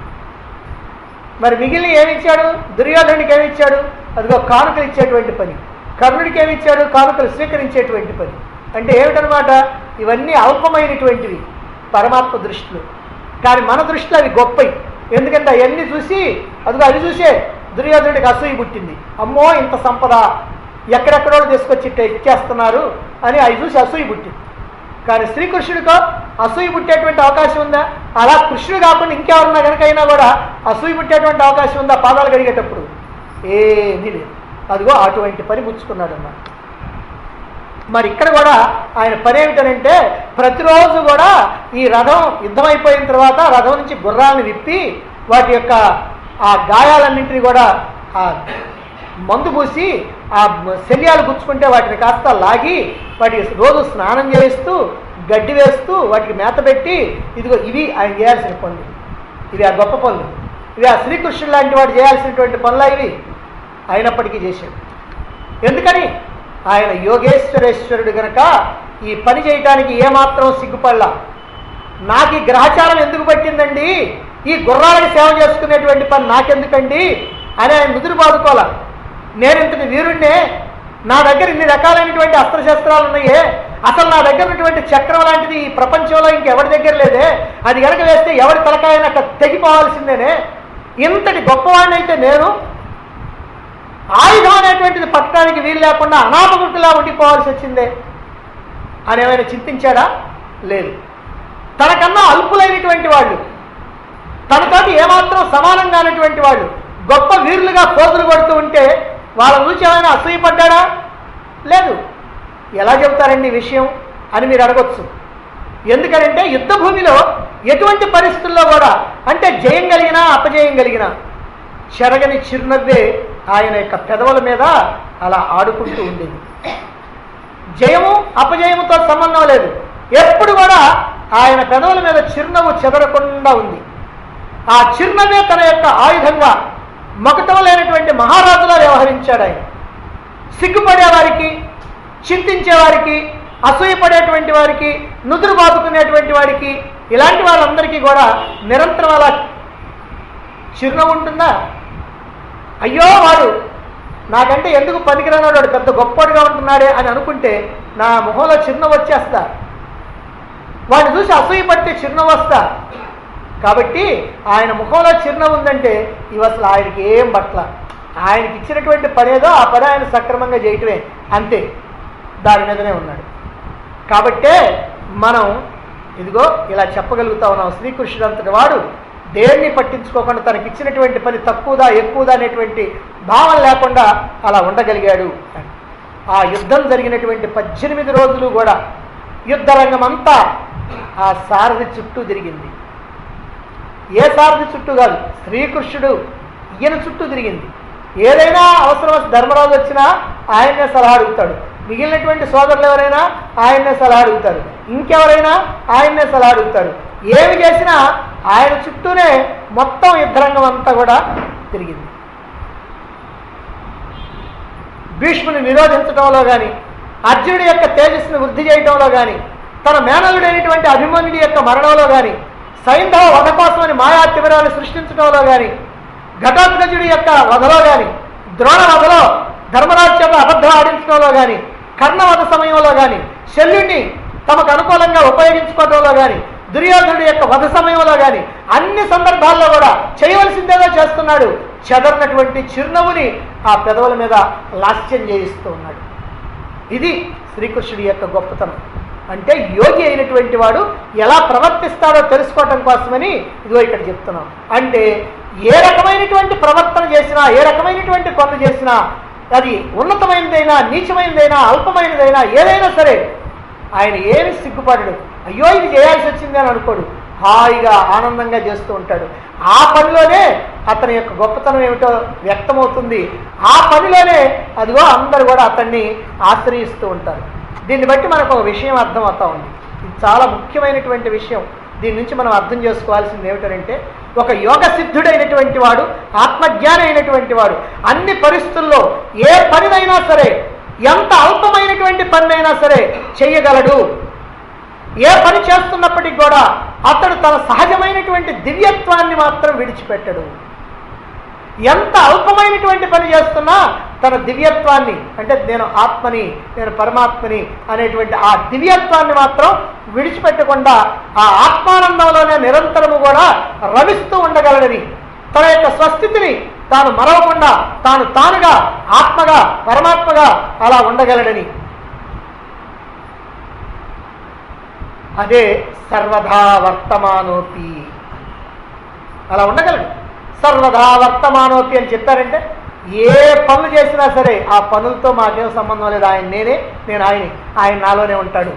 Speaker 1: మరి మిగిలిన ఏమిచ్చాడు దుర్యోధనుడికి ఏమిచ్చాడు అదిగో కానుకలు ఇచ్చేటువంటి పని కర్ణుడికి ఏమిచ్చాడు కానుకలు స్వీకరించేటువంటి పని అంటే ఏమిటనమాట ఇవన్నీ అల్పమైనటువంటివి పరమాత్మ దృష్టిలో కానీ మన దృష్టిలో అవి గొప్పవి ఎందుకంటే అవన్నీ చూసి అదిగో అవి చూసే దుర్యోధనుడికి అసూయ పుట్టింది అమ్మో ఇంత సంపద ఎక్కడెక్కడో తీసుకొచ్చి ఇట్ట ఇచ్చేస్తున్నారు అని అవి చూసి అసూయ పుట్టింది కానీ శ్రీకృష్ణుడికో అసూయ పుట్టేటువంటి అవకాశం ఉందా అలా కృష్ణుడు కాకుండా ఇంకెవరన్నా కనుక అయినా కూడా అసూయ పుట్టేటువంటి అవకాశం ఉందా పాదాలు కడిగేటప్పుడు ఏమీ లేదు అదిగో అటువంటి పని పుచ్చుకున్నాడు అన్నమాట మరి ఇక్కడ కూడా ఆయన పని ఏమిటనంటే ప్రతిరోజు కూడా ఈ రథం యుద్ధం అయిపోయిన తర్వాత రథం నుంచి గుర్రాలను విప్పి వాటి యొక్క ఆ గాయాలన్నింటినీ కూడా ఆ మందు పూసి ఆ శల్యాలు గుచ్చుకుంటే వాటిని కాస్త లాగి వాటికి రోజు స్నానం చేస్తూ గడ్డి వేస్తూ వాటికి మేత పెట్టి ఇదిగో ఇవి ఆయన చేయాల్సిన పనులు ఇవి ఆ గొప్ప పనులు ఇవి ఆ శ్రీకృష్ణుడు లాంటి వాడు చేయాల్సినటువంటి పనులా ఇవి అయినప్పటికీ చేశాడు ఎందుకని ఆయన యోగేశ్వరేశ్వరుడు గనక ఈ పని చేయటానికి ఏమాత్రం సిగ్గుపడలా నాకు ఈ గ్రహచారం ఎందుకు పట్టిందండి ఈ గుర్రాలకు సేవ చేసుకునేటువంటి పని నాకెందుకండి అని ఆయన ముదురు బాదుకోవాల నేను ఇంతటి వీరుణ్ణే నా దగ్గర ఇన్ని రకాలైనటువంటి అస్త్రశస్త్రాలు ఉన్నాయే అసలు నా దగ్గర ఉన్నటువంటి చక్రం లాంటిది ఈ ప్రపంచంలో ఇంకెవరి దగ్గర లేదే అది కనుక వేస్తే ఎవరి తలకాయన అక్కడ తెగిపోవాల్సిందేనే ఇంతటి గొప్పవాడిని అయితే నేను ఆయుధం అనేటువంటిది పట్టడానికి వీలు లేకుండా అనామకులా ఉండిపోవాల్సి వచ్చిందే అని ఏమైనా చింతించాడా లేదు తనకన్నా అల్పులైనటువంటి వాళ్ళు తనతోటి ఏమాత్రం సమానం కానటువంటి వాళ్ళు గొప్ప వీరులుగా పోజులు కొడుతూ ఉంటే వాళ్ళ చూసి ఏమైనా అసూయపడ్డాడా లేదు ఎలా చెబుతారండి ఈ విషయం అని మీరు అడగొచ్చు ఎందుకనంటే యుద్ధ భూమిలో ఎటువంటి పరిస్థితుల్లో కూడా అంటే జయం కలిగినా అపజయం కలిగినా చెరగని చిరునవ్వే ఆయన యొక్క పెదవుల మీద అలా ఆడుకుంటూ ఉండేది జయము అపజయముతో సంబంధం లేదు ఎప్పుడు కూడా ఆయన పెదవుల మీద చిరునవ్వు చెదరకుండా ఉంది ఆ చిరునవ్వే తన యొక్క ఆయుధంగా మకటం లేనటువంటి మహారాజులా వ్యవహరించాడు ఆయన సిగ్గుపడే వారికి చింతించే వారికి అసూయపడేటువంటి వారికి నుదురు బాదుకునేటువంటి వారికి ఇలాంటి వాళ్ళందరికీ కూడా నిరంతరం అలా చిరునవ్వు ఉంటుందా అయ్యో వాడు నాకంటే ఎందుకు పనికిరానాడు వాడు పెద్ద గొప్పవాడుగా ఉంటున్నాడే అని అనుకుంటే నా మొహంలో చిరునవ్వు వచ్చేస్తా వాడిని చూసి అసూయపడితే చిరునవ్వు వస్తా కాబట్టి ఆయన ముఖంలో చిరునవ్వు ఉందంటే ఇవి అసలు ఆయనకి ఏం పట్ల ఆయనకి ఇచ్చినటువంటి పని ఏదో ఆ పని ఆయన సక్రమంగా చేయటమే అంతే దాని మీదనే ఉన్నాడు కాబట్టే మనం ఇదిగో ఇలా చెప్పగలుగుతా ఉన్నాం శ్రీకృష్ణుడు అంతటి వాడు దేన్ని పట్టించుకోకుండా తనకి ఇచ్చినటువంటి పని తక్కువదా ఎక్కువదా అనేటువంటి భావం లేకుండా అలా ఉండగలిగాడు అని ఆ యుద్ధం జరిగినటువంటి పద్దెనిమిది రోజులు కూడా యుద్ధ రంగం అంతా ఆ సారథి చుట్టూ తిరిగింది ఏ సారథి చుట్టూ కాదు శ్రీకృష్ణుడు ఈయన చుట్టూ తిరిగింది ఏదైనా అవసరం వస్తే ధర్మరాజు వచ్చినా ఆయన్నే సలహా అడుగుతాడు మిగిలినటువంటి సోదరులు ఎవరైనా ఆయన్నే సలహా అడుగుతారు ఇంకెవరైనా ఆయన్నే సలహా అడుగుతారు ఏమి చేసినా ఆయన చుట్టూనే మొత్తం యుద్ధరంగం అంతా కూడా తిరిగింది భీష్ముని నిరోధించడంలో కానీ అర్జునుడి యొక్క తేజస్సును వృద్ధి చేయడంలో కానీ తన మేనలుడైనటువంటి అభిమన్యుడి యొక్క మరణంలో కానీ సైంధవ వధ కోసమని మాయా తిమిరాలు సృష్టించడంలో కానీ ఘటోత్కజుడి యొక్క వధలో కానీ ద్రోణ వధలో ధర్మరాజు చేత అబద్ధం ఆడించడంలో కానీ కర్ణవధ సమయంలో కానీ శల్యుణ్ణి తమకు అనుకూలంగా ఉపయోగించుకోవడంలో కానీ దుర్యోధనుడి యొక్క వధ సమయంలో కానీ అన్ని సందర్భాల్లో కూడా చేయవలసిందేదో చేస్తున్నాడు చెదరినటువంటి చిరునవ్వుని ఆ పెదవుల మీద లాస్యం చేయిస్తూ ఉన్నాడు ఇది శ్రీకృష్ణుడి యొక్క గొప్పతనం అంటే యోగి అయినటువంటి వాడు ఎలా ప్రవర్తిస్తాడో తెలుసుకోవటం కోసమని ఇదిగో ఇక్కడ చెప్తున్నాం అంటే ఏ రకమైనటువంటి ప్రవర్తన చేసినా ఏ రకమైనటువంటి పనులు చేసినా అది ఉన్నతమైనదైనా నీచమైనదైనా అల్పమైనదైనా ఏదైనా సరే ఆయన ఏమి సిగ్గుపడడు అయ్యో ఇది చేయాల్సి వచ్చింది అని అనుకోడు హాయిగా ఆనందంగా చేస్తూ ఉంటాడు ఆ పనిలోనే అతని యొక్క గొప్పతనం ఏమిటో వ్యక్తమవుతుంది ఆ పనిలోనే అదిగో అందరు కూడా అతన్ని ఆశ్రయిస్తూ ఉంటారు దీన్ని బట్టి మనకు ఒక విషయం అర్థమవుతా ఉంది ఇది చాలా ముఖ్యమైనటువంటి విషయం దీని నుంచి మనం అర్థం చేసుకోవాల్సింది ఏమిటంటే ఒక యోగ సిద్ధుడైనటువంటి వాడు ఆత్మజ్ఞాని అయినటువంటి వాడు అన్ని పరిస్థితుల్లో ఏ పనినైనా సరే ఎంత అల్పమైనటువంటి పనినైనా సరే చెయ్యగలడు ఏ పని చేస్తున్నప్పటికీ కూడా అతడు తన సహజమైనటువంటి దివ్యత్వాన్ని మాత్రం విడిచిపెట్టడు ఎంత అల్పమైనటువంటి పని చేస్తున్నా తన దివ్యత్వాన్ని అంటే నేను ఆత్మని నేను పరమాత్మని అనేటువంటి ఆ దివ్యత్వాన్ని మాత్రం విడిచిపెట్టకుండా ఆ ఆత్మానందంలోనే నిరంతరము కూడా రమిస్తూ ఉండగలడని తన యొక్క స్వస్థితిని తాను మరవకుండా తాను తానుగా ఆత్మగా పరమాత్మగా అలా ఉండగలడని అదే సర్వదా వర్తమానోపి అలా ఉండగలడు సర్వదా వర్తమానోపి అని చెప్పారంటే ఏ పనులు చేసినా సరే ఆ పనులతో మాకేం సంబంధం లేదు ఆయన నేనే నేను ఆయనే ఆయన నాలోనే ఉంటాడు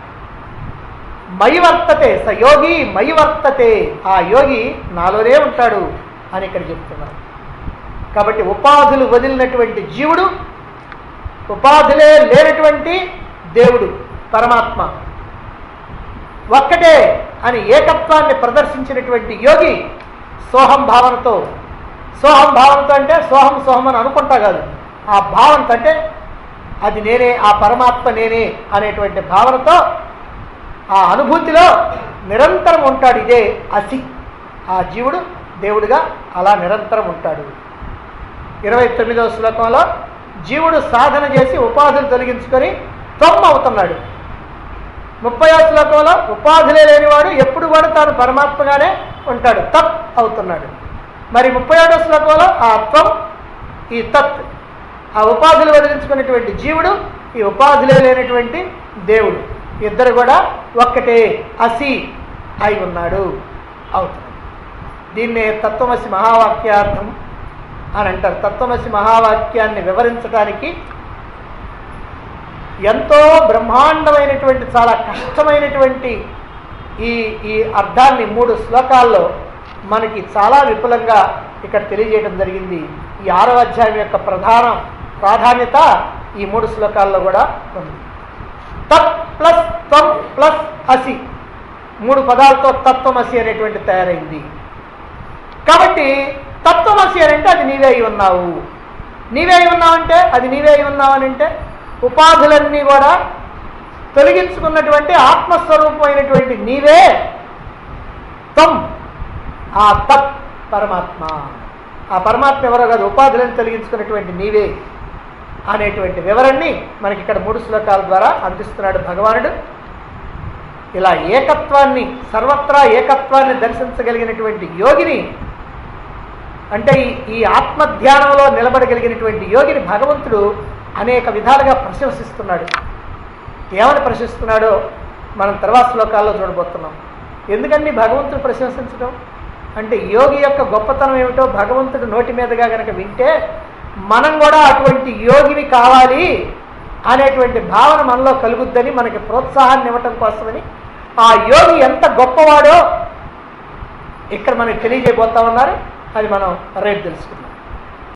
Speaker 1: మయి వర్తతే స యోగి మయి వర్తతే ఆ యోగి నాలోనే ఉంటాడు అని ఇక్కడ చెప్తున్నారు కాబట్టి ఉపాధులు వదిలినటువంటి జీవుడు ఉపాధులే లేనటువంటి దేవుడు పరమాత్మ ఒక్కటే అని ఏకత్వాన్ని ప్రదర్శించినటువంటి యోగి సోహం భావనతో సోహం భావనతో అంటే సోహం సోహం అని అనుకుంటా కాదు ఆ భావనతో అంటే అది నేనే ఆ పరమాత్మ నేనే అనేటువంటి భావనతో ఆ అనుభూతిలో నిరంతరం ఉంటాడు ఇదే అసి ఆ జీవుడు దేవుడిగా అలా నిరంతరం ఉంటాడు ఇరవై తొమ్మిదవ శ్లోకంలో జీవుడు సాధన చేసి ఉపాధులు తొలగించుకొని తొమ్మ అవుతున్నాడు ముప్పై శ్లోకంలో ఉపాధులే లేనివాడు ఎప్పుడు కూడా తాను పరమాత్మగానే ఉంటాడు తత్ అవుతున్నాడు మరి ముప్పై ఏడో శ్లోకంలో ఆ త్వం ఈ తత్ ఆ ఉపాధులు వదిలించుకున్నటువంటి జీవుడు ఈ ఉపాధులే లేనటువంటి దేవుడు ఇద్దరు కూడా ఒక్కటే అసి అయి ఉన్నాడు అవుతుంది దీన్నే తత్వమసి మహావాక్యార్థం అని అంటారు తత్వమసి మహావాక్యాన్ని వివరించడానికి ఎంతో బ్రహ్మాండమైనటువంటి చాలా కష్టమైనటువంటి ఈ ఈ అర్థాన్ని మూడు శ్లోకాల్లో మనకి చాలా విపులంగా ఇక్కడ తెలియజేయడం జరిగింది ఈ ఆరో అధ్యాయం యొక్క ప్రధాన ప్రాధాన్యత ఈ మూడు శ్లోకాల్లో కూడా ఉంది తత్ ప్లస్ త్వం ప్లస్ అసి మూడు పదాలతో తత్వమసి అనేటువంటి తయారైంది కాబట్టి తత్వమసి అని అంటే అది నీవే అయి ఉన్నావు నీవే అయి ఉన్నావంటే అది నీవే అయి ఉన్నావు అని అంటే ఉపాధులన్నీ కూడా తొలగించుకున్నటువంటి ఆత్మస్వరూపమైనటువంటి నీవే తం ఆ తత్ పరమాత్మ ఆ పరమాత్మ ఎవరో కాదు ఉపాధులను తొలగించుకున్నటువంటి నీవే అనేటువంటి వివరణని మనకి ఇక్కడ మూడు శ్లోకాల ద్వారా అందిస్తున్నాడు భగవానుడు ఇలా ఏకత్వాన్ని సర్వత్రా ఏకత్వాన్ని దర్శించగలిగినటువంటి యోగిని అంటే ఈ ఈ ఆత్మధ్యానంలో నిలబడగలిగినటువంటి యోగిని భగవంతుడు అనేక విధాలుగా ప్రశంసిస్తున్నాడు ఏమని ప్రశంసిస్తున్నాడో మనం తర్వాత శ్లోకాల్లో చూడబోతున్నాం ఎందుకని భగవంతుడు ప్రశంసించడం అంటే యోగి యొక్క గొప్పతనం ఏమిటో భగవంతుడు నోటి మీదుగా కనుక వింటే మనం కూడా అటువంటి యోగిని కావాలి అనేటువంటి భావన మనలో కలుగుద్దని మనకి ప్రోత్సాహాన్ని ఇవ్వటం కోసమని ఆ యోగి ఎంత గొప్పవాడో ఇక్కడ మనకి తెలియజేయబోతా ఉన్నారు అది మనం రేపు తెలుసుకుందాం